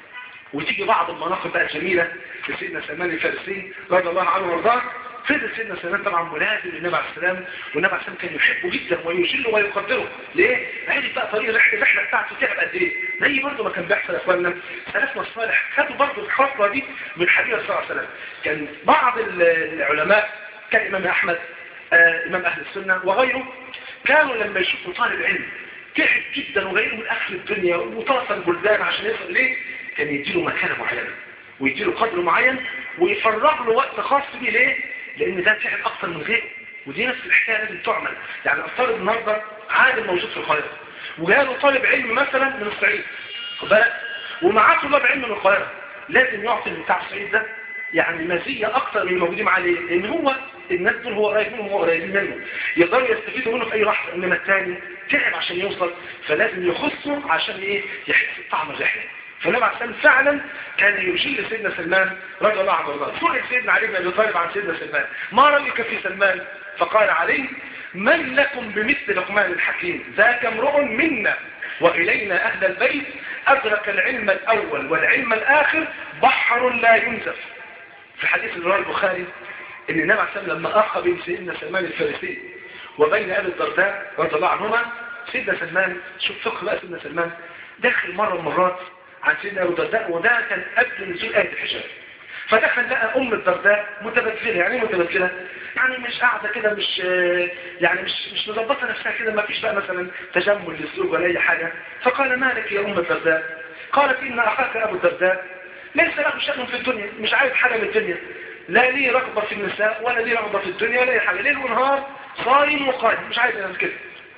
وتيجي بعض المناقب بقى الجميلة لسيدنا سلمان الفارسي رضي الله عنه وارضاه فضل سيدنا سلمان طبعا ملازم للنبي عليه السلام والنبي عليه السلام كان يحبه جدا ويجله ويقدره ليه؟ عرف بقى طريق الرحله الرحله بتاعته تعب قد ايه؟ زي برضه ما كان بيحصل يا اخواننا سلفنا الصالح خدوا برضه الخطوه دي من حبيب صلى الله عليه وسلم كان بعض العلماء كالامام احمد آه امام اهل السنه وغيره كانوا لما يشوفوا طالب علم تعب جدا وغيره من اخر الدنيا وطرف البلدان عشان يصل ليه؟ كان يديله مكانه معينه ويديله قدر معين ويفرغ له وقت خاص بيه ليه؟ لان ده تعب اكتر من غيره ودي نفس الحكايه لازم تعمل يعني افترض النهارده عالم موجود في القاهره وجاله طالب علم مثلا من الصعيد خد بالك ومعاه طلاب علم من القاهره لازم يعطي بتاع الصعيد ده يعني مزيه اكتر من الموجودين عليه لان هو الناس دول هو قريب منهم هو قريبين منه يقدروا يستفيدوا منه في اي لحظه انما الثاني تعب عشان يوصل فلازم يخصه عشان ايه يحس بطعم الرحله فالنبي عليه السلام فعلا كان يشير سيدنا سلمان رضي الله عنه وارضاه سئل سيدنا علي بن ابي طالب عن سيدنا سلمان ما رايك في سلمان فقال علي من لكم بمثل لقمان الحكيم ذاك امرؤ منا والينا اهل البيت ادرك العلم الاول والعلم الاخر بحر لا ينزف في حديث رواه البخاري ان النبي عليه السلام لما اخى بين سيدنا سلمان الفارسي وبين ابي الدرداء رضي الله عنهما سيدنا سلمان شوف فقه بقى سيدنا سلمان داخل مره من المرات عن سيدنا ابو الدرداء وده كان قبل نزول آية الحجاب فدخل لقى ام الدرداء متبذله يعني ايه متبذله يعني مش قاعده كده مش يعني مش مش مظبطه نفسها كده ما فيش بقى مثلا تجمل للزوج ولا اي حاجه فقال ما لك يا ام الدرداء قالت ان اخاك ابو الدرداء ليس له شأن في الدنيا مش عايز حاجه من الدنيا لا ليه رغبه في النساء ولا ليه رغبه في الدنيا ولا اي حاجه ليل ونهار صايم وقائم مش عايز ينام كده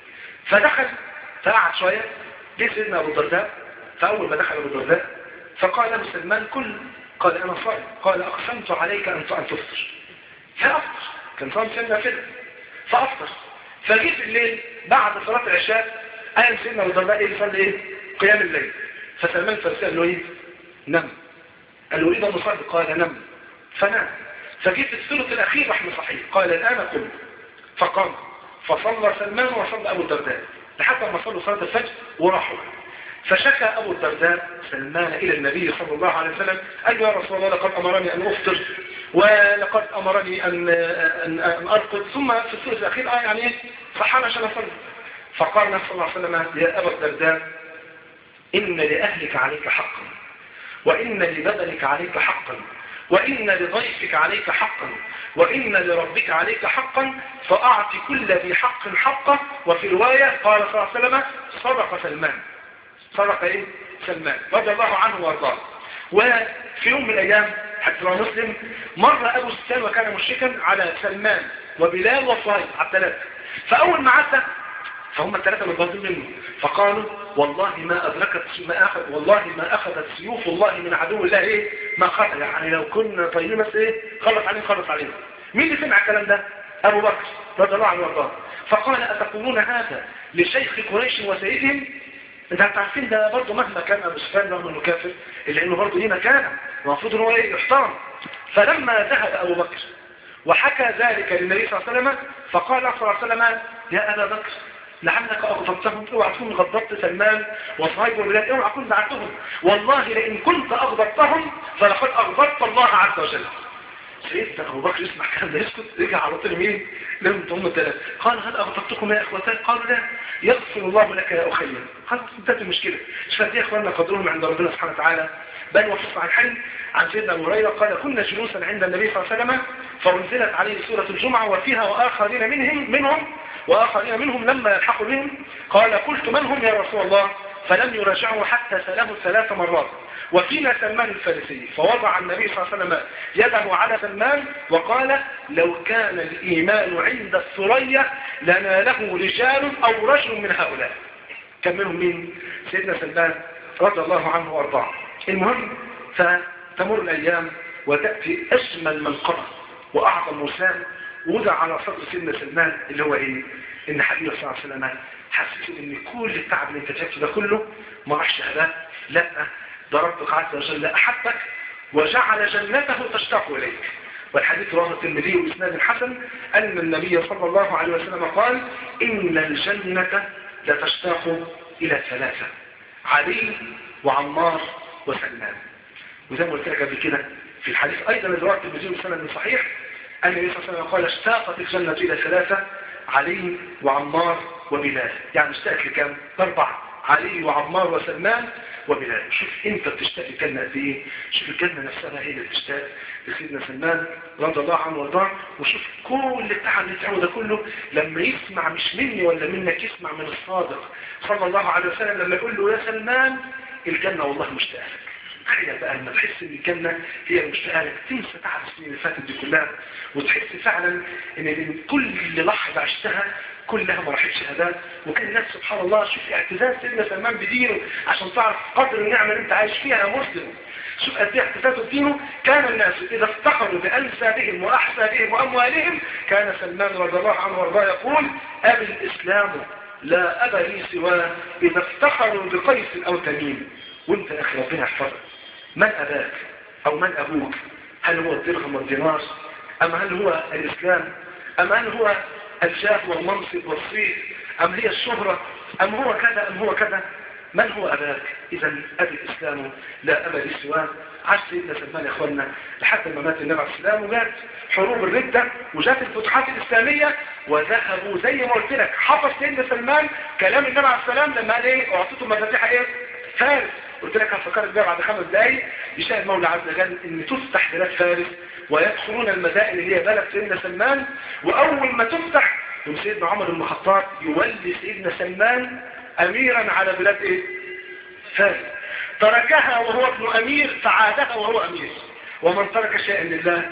فدخل فقعد شويه جه سيدنا ابو الدرداء فأول ما دخل أبو الدرداء فقال له سلمان كل قال أنا صائم قال أقسمت عليك أن تفطر فأفطر كان صائم سنة كده فأفطر فجيت الليل بعد صلاة العشاء قام سيدنا أبو الدرداء إيه يصلي إيه قيام الليل فسلمان الفارسي قال له إيه نم قال له إذا مصلي قال نم فنام فجيت في الثلث الأخير رحمه صحيح قال الآن قم فقام فصلى سلمان وصلى أبو الدرداء لحتى ما صلوا صلاة الفجر وراحوا فشكى أبو الدرداء سلمان إلى النبي صلى الله عليه وسلم قال له يا رسول الله لقد أمرني أن أفطر ولقد أمرني أن, أن, أن أرقد ثم في الثلث الأخير آه يعني إيه صحانا عشان أصلي فقال النبي صلى الله عليه وسلم يا أبا الدرداء إن لأهلك عليك حقا وإن لبدنك عليك حقا وإن لضيفك عليك حقا وإن لربك عليك حقا فأعط كل ذي حق حقه وفي رواية قال صلى الله عليه وسلم صدق سلمان صدق ايه سلمان رضي الله عنه وارضاه وفي يوم من الايام حتى رواه مسلم مر ابو سفيان وكان مشركا على سلمان وبلال وصهيب على الثلاثه فاول ما عدى فهم الثلاثه متغاظين منه فقالوا والله ما ادركت ما اخذ والله ما اخذت سيوف الله من عدو الله ايه ما قتل يعني لو كنا طيبين بس ايه خلص عليهم خلص عليهم مين اللي سمع الكلام ده ابو بكر رضي الله عنه وارضاه فقال اتقولون هذا لشيخ قريش وسيدهم انت عارفين ده برضه مهما كان ابو سفيان رغم انه كافر الا انه برضه ليه مكانه المفروض ان هو ايه يحترم فلما ذهب ابو بكر وحكى ذلك للنبي صلى الله عليه وسلم فقال صلى الله عليه وسلم يا ابا بكر لعلك أغضبتهم اوعى تكون غضبت سلمان وصهيب وبلال اوعى تكون زعلتهم والله لئن كنت أغضبتهم فلقد أغضبت الله عز وجل سيدنا أبو بكر يسمع كلام ده يسكت رجع على طول مين لهم هم الثلاثة قال هل أغضبتكم يا إخوتان قالوا لا يغفر الله لك يا أخي خلاص انتهت المشكلة مش فدي يا إخواننا قدرهم عند ربنا سبحانه وتعالى بل وفي الصحيحين عن سيدنا أبو هريرة قال كنا جلوسا عند النبي صلى الله عليه وسلم فأنزلت عليه سورة الجمعة وفيها وآخرين منهم منهم وآخرين منهم لما يلحقوا بهم قال قلت من هم يا رسول الله فلم يراجعوا حتى سأله ثلاث مرات وفينا سلمان الفارسي فوضع النبي صلى الله عليه وسلم يده على سلمان وقال لو كان الإيمان عند الثريا لناله رجال أو رجل من هؤلاء كان منهم مين؟ سيدنا سلمان رضي الله عنه وارضاه المهم فتمر الأيام وتأتي أجمل منقبة وأعظم وسام وضع على صدر سيدنا سلمان اللي هو إيه؟ إن حبيبه صلى الله عليه وسلم حسيت إن كل التعب اللي أنت تعبته ده كله ما راحش هباء لا ده ربك عز وجل أحبك وجعل جنته تشتاق إليك والحديث رواه الترمذي بإسناد حسن أن النبي صلى الله عليه وسلم قال إن الجنة لتشتاق إلى ثلاثة علي وعمار وسلمان وزي ما قلت لك قبل كده في الحديث أيضا اللي رواه الترمذي بإسناد صحيح أن النبي صلى الله عليه وسلم قال اشتاقت الجنة إلى ثلاثة علي وعمار وبلال يعني اشتاق لكم؟ أربعة علي وعمار وسلمان وبلال شوف انت بتشتاق الجنة قد ايه شوف الجنة نفسها هي اللي بتشتاق لسيدنا سلمان رضي الله عنه وارضاه وشوف كل التعب اللي تعمله ده كله لما يسمع مش مني ولا منك يسمع من الصادق صلى الله عليه وسلم لما يقول له يا سلمان الجنة والله مشتاق لك تخيل بقى لما تحس ان الجنة هي المشتاقة لك تنسى تعب السنين اللي فاتت دي كلها وتحس فعلا ان كل لحظة عشتها كلها ما راحتش هداك وكان الناس سبحان الله شوف اعتزاز سيدنا سلمان بدينه عشان تعرف قدر النعمة اللي انت عايش فيها يا مسلم شوف قد ايه اعتزازه بدينه كان الناس اذا افتخروا بانسابهم واحسابهم واموالهم كان سلمان رضي الله عنه وارضاه يقول ابي الاسلام لا ابا لي سواه اذا افتخروا بقيس او تميم وانت يا اخي ربنا يحفظك من اباك او من ابوك هل هو الدرهم والدينار ام هل هو الاسلام ام هل هو الجاه والمنصب والصيت أم هي الشهرة أم هو كذا أم هو كذا من هو أباك إذا أبي الإسلام لا أبا لي سواه عاش سيدنا سلمان يا إخواننا لحد ما مات النبي عليه السلام وجات حروب الردة وجات الفتوحات الإسلامية وذهبوا زي ما قلت لك حفظ سيدنا سلمان كلام النبي عليه السلام لما قال إيه أعطيته مفاتيح إيه فارس قلت لك هفكرك بقى بعد خمس دقايق يشاء المولى عز وجل ان تفتح بلاد فارس ويدخلون المدائن اللي هي بلد سيدنا سلمان واول ما تفتح يوم سيدنا عمر بن الخطاب يولي سيدنا سلمان اميرا على بلاد ايه فارس تركها وهو ابن امير فعادها وهو امير ومن ترك شيئا لله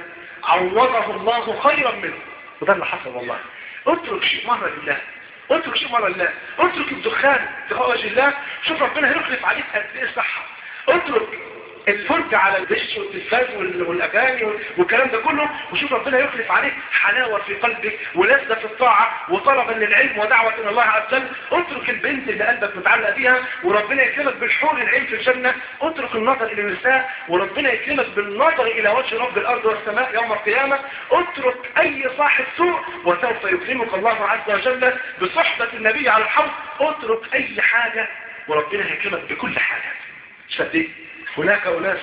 عوضه الله خيرا منه وده اللي حصل والله اترك شيء مرة لله اترك شيء مرة لله اترك الدخان تقوى وجه الله شوف ربنا هيخلف عليك قد ايه صحة اترك الفرجة على الدش والتلفاز والاغاني والكلام ده كله وشوف ربنا يخلف عليك حلاوة في قلبك ولذة في الطاعة وطلبا للعلم ودعوة الى الله عز وجل اترك البنت اللي قلبك متعلق بيها وربنا يكرمك بالحور العلم في الجنة اترك النظر الى النساء وربنا يكرمك بالنظر الى وجه رب الارض والسماء يوم القيامة اترك اي صاحب سوء وسوف يكرمك الله عز وجل بصحبة النبي على الحوض اترك اي حاجة وربنا يكرمك بكل حاجة شديد هناك أناس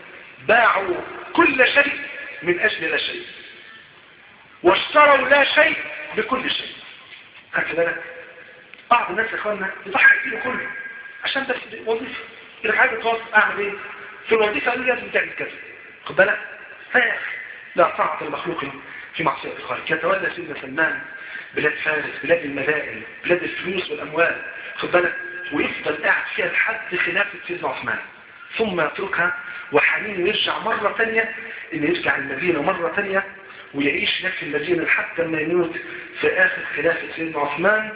باعوا كل شيء من أجل لا شيء واشتروا لا شيء بكل شيء خدت بالك بعض الناس يا اخوانا يضحي كتير كله عشان بس وظيفه يقول لك عايز اتوظف اعمل ايه في الوظيفه قالوا لي لازم تعمل كذا خد بالك فيا اخي لا طاعه المخلوق في معصيه الخالق يتولى سيدنا سلمان بلاد فارس بلاد المدائن بلاد الفلوس والاموال خد بالك ويفضل قاعد فيها لحد خلافه سيدنا عثمان ثم يتركها وحنين يرجع مرة تانية ان يرجع المدينة مرة تانية ويعيش هناك في المدينة لحتى ما يموت في آخر خلافة سيدنا عثمان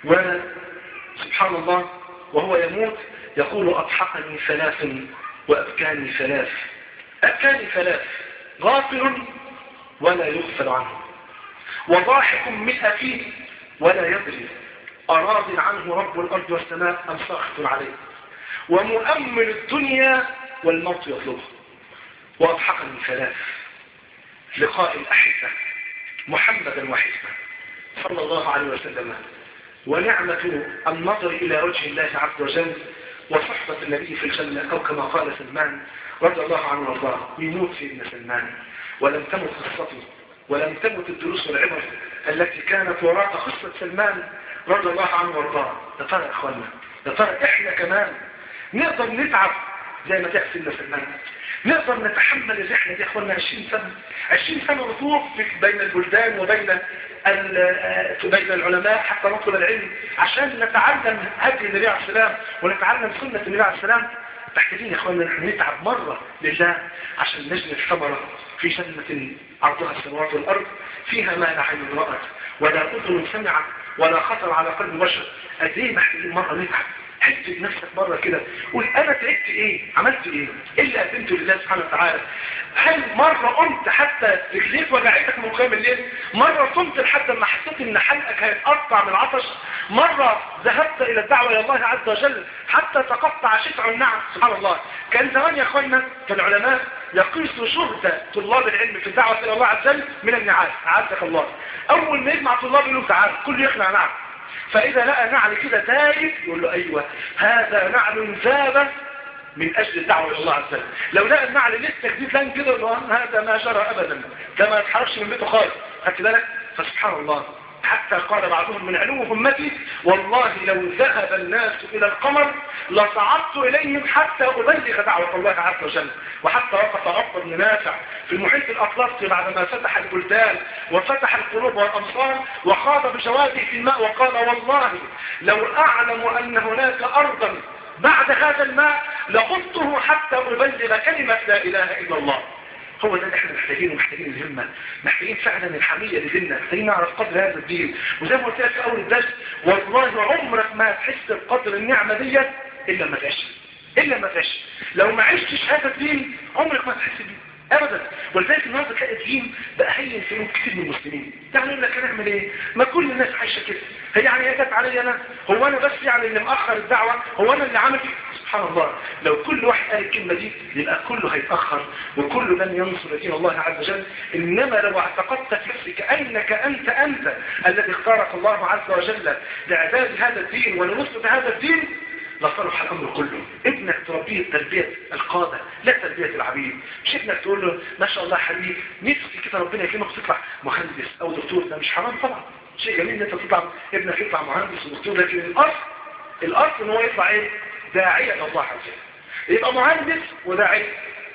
وسبحان الله وهو يموت يقول أضحكني ثلاث وأبكاني ثلاث أبكاني ثلاث غافل ولا يغفل عنه وضاحك مئة فيه ولا يدري أراض عنه رب الأرض والسماء أم ساخط عليه ومؤمل الدنيا والموت يطلبه وأضحكني ثلاث لقاء الأحبة محمدا وحزبه صلى الله عليه وسلم ونعمة النظر إلى وجه الله عز وجل وصحبة النبي في الجنة أو كما قال سلمان رضي الله عنه وارضاه يموت سيدنا سلمان ولم تمت قصته ولم تمت الدروس والعبر التي كانت وراء قصة سلمان رضي الله عنه وارضاه يا ترى يا اخوانا يا ترى احنا كمان نقدر نتعب زي ما تعب سيدنا سلمان نقدر نتحمل الرحلة دي يا اخوانا 20 سنة 20 سنة رطوف بين البلدان وبين بين العلماء حتى نطلب العلم عشان نتعلم هدي النبي عليه السلام ونتعلم سنة النبي عليه السلام محتاجين يا اخوانا نحن نتعب مرة لله عشان نجني الثمرة في جنة عرضها السماوات والأرض فيها ما لا عين رأت ولا أذن سمعت ولا خطر على قلب بشر قد ايه محتاجين مرة نتعب حس بنفسك مرة كده قول انا تعبت ايه عملت ايه ايه اللي قدمته لله سبحانه وتعالى هل مرة قمت حتى رجليك وجعتك من قيام الليل مرة قمت لحد ما حسيت ان حلقك هيتقطع من العطش مرة ذهبت الى الدعوة الى الله عز وجل حتى تقطع شفع النعم سبحان الله كان زمان يا اخوانا كان العلماء يقيسوا شهدة طلاب العلم في الدعوة الى الله عز وجل من النعاس عزك الله اول ما يجمع طلاب يقول تعال كل يقنع نعم فإذا لقى نعل كده تايب يقول له أيوة هذا نعل ذاب من أجل الدعوة إلى الله عز وجل لو لقى النعل لسه جديد لان كده يقول له هذا ما جرى أبدا ده ما يتحركش من بيته خالص خدت بالك فسبحان الله حتى قال بعضهم من علو همتي والله لو ذهب الناس إلى القمر لصعدت إليهم حتى أبلغ دعوة الله عز وجل وحتى وقف عقب بن نافع في المحيط الأطلسي بعدما فتح البلدان وفتح القلوب والأمصار وخاض بجواده في الماء وقال والله لو أعلم أن هناك أرضا بعد هذا الماء لقلته حتى أبلغ كلمة لا إله إلا الله هو ده اللي احنا محتاجينه محتاجين الهمة محتاجين فعلا الحمية لديننا محتاجين نعرف قدر هذا الدين وزي ما قلت لك في اول الدرس والله عمرك ما هتحس بقدر النعمة ديت الا ما تعيش الا ما تعيش لو ما عشتش هذا الدين عمرك ما هتحس بيه ابدا ولذلك النهارده تلاقي الدين بقى هين في كتير من المسلمين يعني يقول لك هنعمل ايه ما كل الناس عايشه كده هي يعني هي جت عليا انا هو انا بس يعني اللي مأخر الدعوه هو انا اللي عامل سبحان الله لو كل واحد قال الكلمه دي يبقى كله هيتاخر وكله لن ينصر دين الله عز وجل انما لو اعتقدت في نفسك انك انت انت الذي اختارك الله عز وجل لاعداد هذا الدين ولنصره هذا الدين لصلح الأمر كله ابنك تربيه تربية القادة لا تربية العبيد مش ابنك تقول له ما شاء الله حبيبي نفسي كده ربنا يكرمك تطلع مهندس أو دكتور ده مش حرام طبعا شيء جميل ان انت تطلع ابنك يطلع مهندس ودكتور لكن الأصل الأصل ان هو يطلع ايه داعية الله عز وجل يبقى مهندس وداعية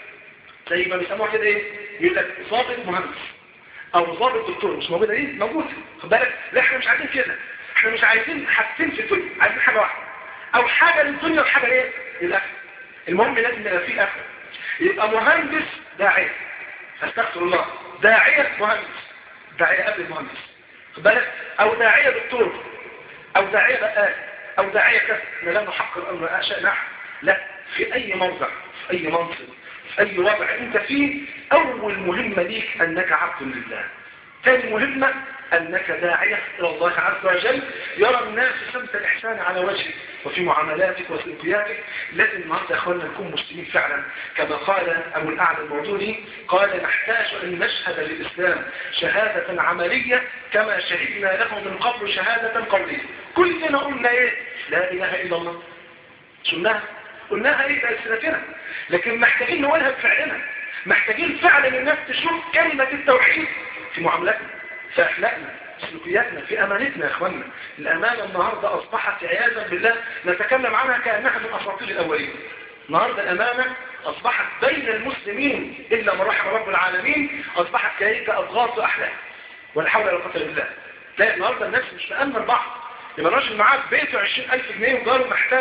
زي ما بيسموها كده ايه يقول لك ضابط مهندس او ضابط دكتور مش موجوده ايه موجود خد بالك لا احنا مش عايزين كده احنا مش عايزين حاجتين في الدنيا عايزين حاجه واحده او حاجة للدنيا وحاجة ايه للاخر المهم لازم يبقى فيه اخر يبقى مهندس داعية استغفر الله داعية مهندس داعية قبل المهندس خد بالك او داعية دكتور او داعية بقال او داعية كذا احنا لا نحقر الامر اشياء نحن لا في اي موضع في اي منصب في اي وضع انت فيه اول مهمة ليك انك عبد لله ثاني مهمة أنك داعية إلى الله عز وجل يرى الناس سمت الإحسان على وجهك وفي معاملاتك وسلوكياتك لازم النهارده يا أخوانا نكون مسلمين فعلا كما قال أبو الأعلى الموضوعي قال نحتاج أن نشهد للإسلام شهادة عملية كما شهدنا له من قبل شهادة قولية كلنا قلنا إيه لا إله إلا الله سنها قلناها إيه بألسنتنا لكن محتاجين نقولها بفعلنا محتاجين فعلا الناس تشوف كلمة التوحيد في معاملاتنا في أخلاقنا في سلوكياتنا في أمانتنا يا أخوانا الأمانة النهاردة أصبحت عياذا بالله نتكلم عنها كأنها من أساطير الأولين النهاردة الأمانة أصبحت بين المسلمين إلا من رحم رب العالمين أصبحت كهيك أضغاث أحلام ولا حول ولا قوة إلا بالله لا النهاردة الناس مش مأمن بعض يبقى الراجل معاه في بيته 20000 جنيه وجاره محتاج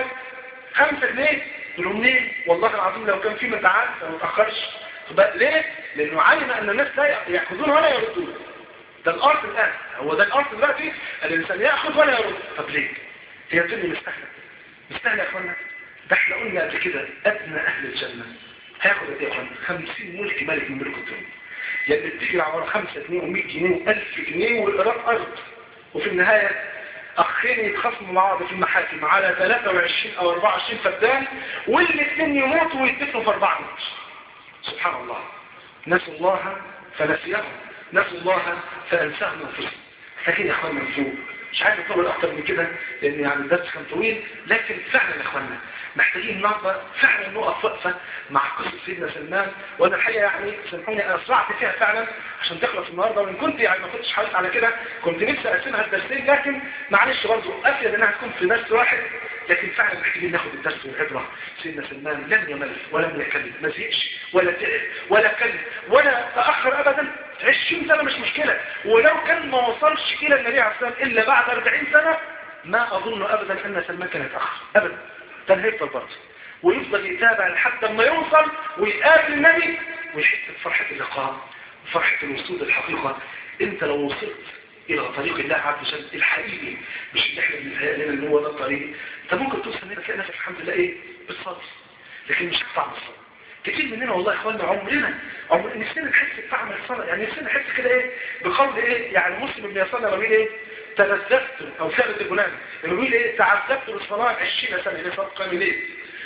5 جنيه يقول له منين والله العظيم لو كان في متعاد ما تأخرش ليه؟ لأنه علم أن الناس لا يأخذون ولا يردون ده الأرض الآن هو ده الأرض دلوقتي الإنسان يأخذ ولا يرد طب ليه؟ هي الدنيا مستهلة مستهلة يا أخوانا ده احنا قلنا قبل كده أدنى أهل الجنة هياخد قد ايه يا أخوانا 50 ملك ملك من ملك الدنيا يعني بتجري على 5 جنيه و100 جنيه و1000 جنيه والإيراد أرض وفي النهاية أخين يتخصموا مع بعض في المحاكم على 23 أو 24 فدان والاثنين يموتوا ويتفقوا في 4 متر سبحان الله نسوا الله فنسيهم نسوا الله فأنساهم أنفسهم لكن يا أخوانا نفوق مش عايز اطول اكتر من كده لان يعني الدرس كان طويل لكن فعلا يا اخوانا محتاجين النهارده فعلا نقف وقفه مع قصه سيدنا سلمان وانا الحقيقه يعني سامحوني انا اسرعت فيها فعلا عشان تخلص النهارده وان كنت يعني ما كنتش حريص على كده كنت نفسي اقسمها الدرسين لكن معلش برضه افيد انها تكون في درس واحد لكن فعلا محتاجين ناخد الدرس والعبره سيدنا سلمان لم يمل ولم يكلم ما زهقش ولا تعب ولا كلم ولا تاخر ابدا 20 سنه مش مشكله ولو كان ما وصلش الى النبي عليه الصلاه والسلام الا بعد 40 سنه ما اظن ابدا ان سلمان كان يتاخر ابدا كان هيفضل برضه ويفضل يتابع لحد ما يوصل ويقابل النبي ويحس بفرحه اللقاء فرحه الوصول للحقيقه انت لو وصلت الى طريق الله عز وجل الحقيقي مش اللي احنا بنتهيأ لنا ان هو ده الطريق انت ممكن توصل هنا تلاقي نفسك الحمد لله ايه بالصبر لكن مش هتطعم الصبر كتير مننا والله يا اخوانا عمرنا عمر نفسنا نحس بطعم الصلاه يعني نفسنا نحس كده ايه بقول ايه يعني مسلم بن يسار لما بيقول ايه تلذذت او ثابت البناني لما بيقول ايه تعذبت بالصلاه 20 سنه اللي صار قام ليه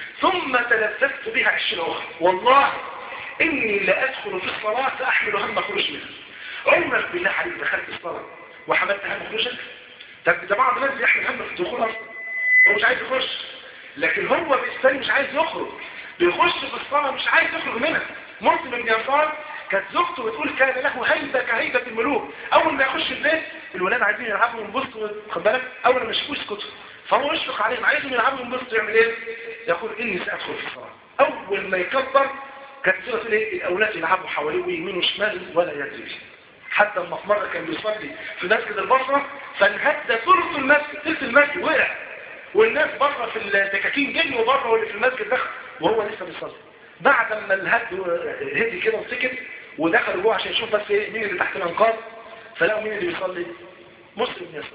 ثم تلذذت بها 20 اخرى والله اني لادخل في الصلاه فاحمل هم خروج منها عمرك بالله عليك دخلت الصلاه وحملت هم خروجك طب ده بعض الناس بيحمل هم في الدخول اصلا هو مش عايز يخش لكن هو بالتالي مش عايز يخرج بيخش في الصلاة مش عايز يخرج منها مسلم بن يسار كانت زوجته بتقول كان له هيبة كهيبة الملوك أول ما يخش البيت الولاد عايزين يلعبوا وينبسطوا خد بالك أول ما يشوفوا يسكتوا فهو يشفق عليهم عايزهم يلعبوا وينبسطوا يعمل إيه؟ يقول إني سأدخل في الصلاة أول ما يكبر كانت زوجته تقول إيه الأولاد يلعبوا حواليه ويمين وشمال ولا يدري حتى لما في مرة كان بيصلي في مسجد البصرة فانهد ثلث المسجد ثلث المسجد وقع والناس بره في الدكاكين جريوا بره واللي في المسجد دخل وهو لسه بيصلي بعد ما الهد هدي كده وسكت ودخلوا جوه عشان يشوف بس ايه مين اللي تحت الانقاض فلقوا مين اللي بيصلي مسلم يصلي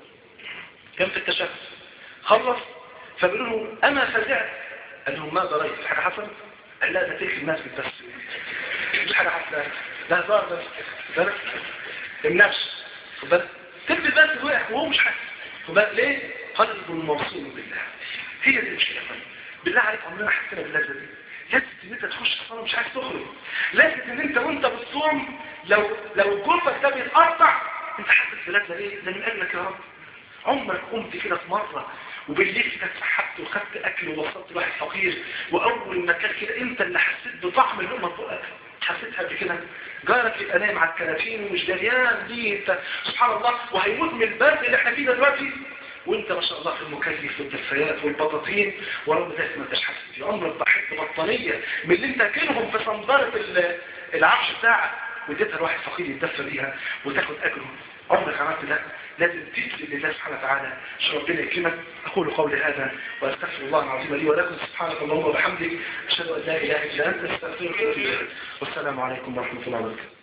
كان في التشهد خلص فبيقولوا له اما فزعت قال لهم ما ضريت في حاجه حصلت قال لا ده تلك المسجد بس مش حاجه حصلت ده هزار بس بالك النفس خد بالك تلك بس وقع وهو مش حاسس خد بالك ليه قلب موصول بالله هي دي المشكله بالله عليك عمرنا حسينا باللذة دي لذة ان انت تخش الصلاة مش عايز تخرج لذة ان انت وانت بتصوم لو لو جوفك ده بيتقطع انت حاسس بلذة ايه ده من اجلك يا رب عمرك قمت كده في مرة وبالليل كده اتسحبت وخدت اكل ووصلت لواحد فقير واول ما كان كده انت اللي حسيت بطعم اللقمه في بقك حسيتها بكده جارك يبقى نايم على الكراتين ومش دريان دي انت سبحان الله وهيموت من البرد اللي احنا فيه دلوقتي وانت ما شاء الله في المكيف والدفايات والبطاطين ورغم ذلك ما انتش حاسس في عمرك ضحيت بطانيه من اللي انت كلهم في صنداره العرش بتاعك واديتها لواحد فقير يتدفى بيها وتاخد اجره عمرك عملت ده لازم تسلم لله سبحانه وتعالى عشان ربنا يكرمك اقول قولي هذا واستغفر الله العظيم لي ولكم سبحانك اللهم وبحمدك اشهد ان لا اله الا انت استغفرك واتوب اليك والسلام عليكم ورحمه الله وبركاته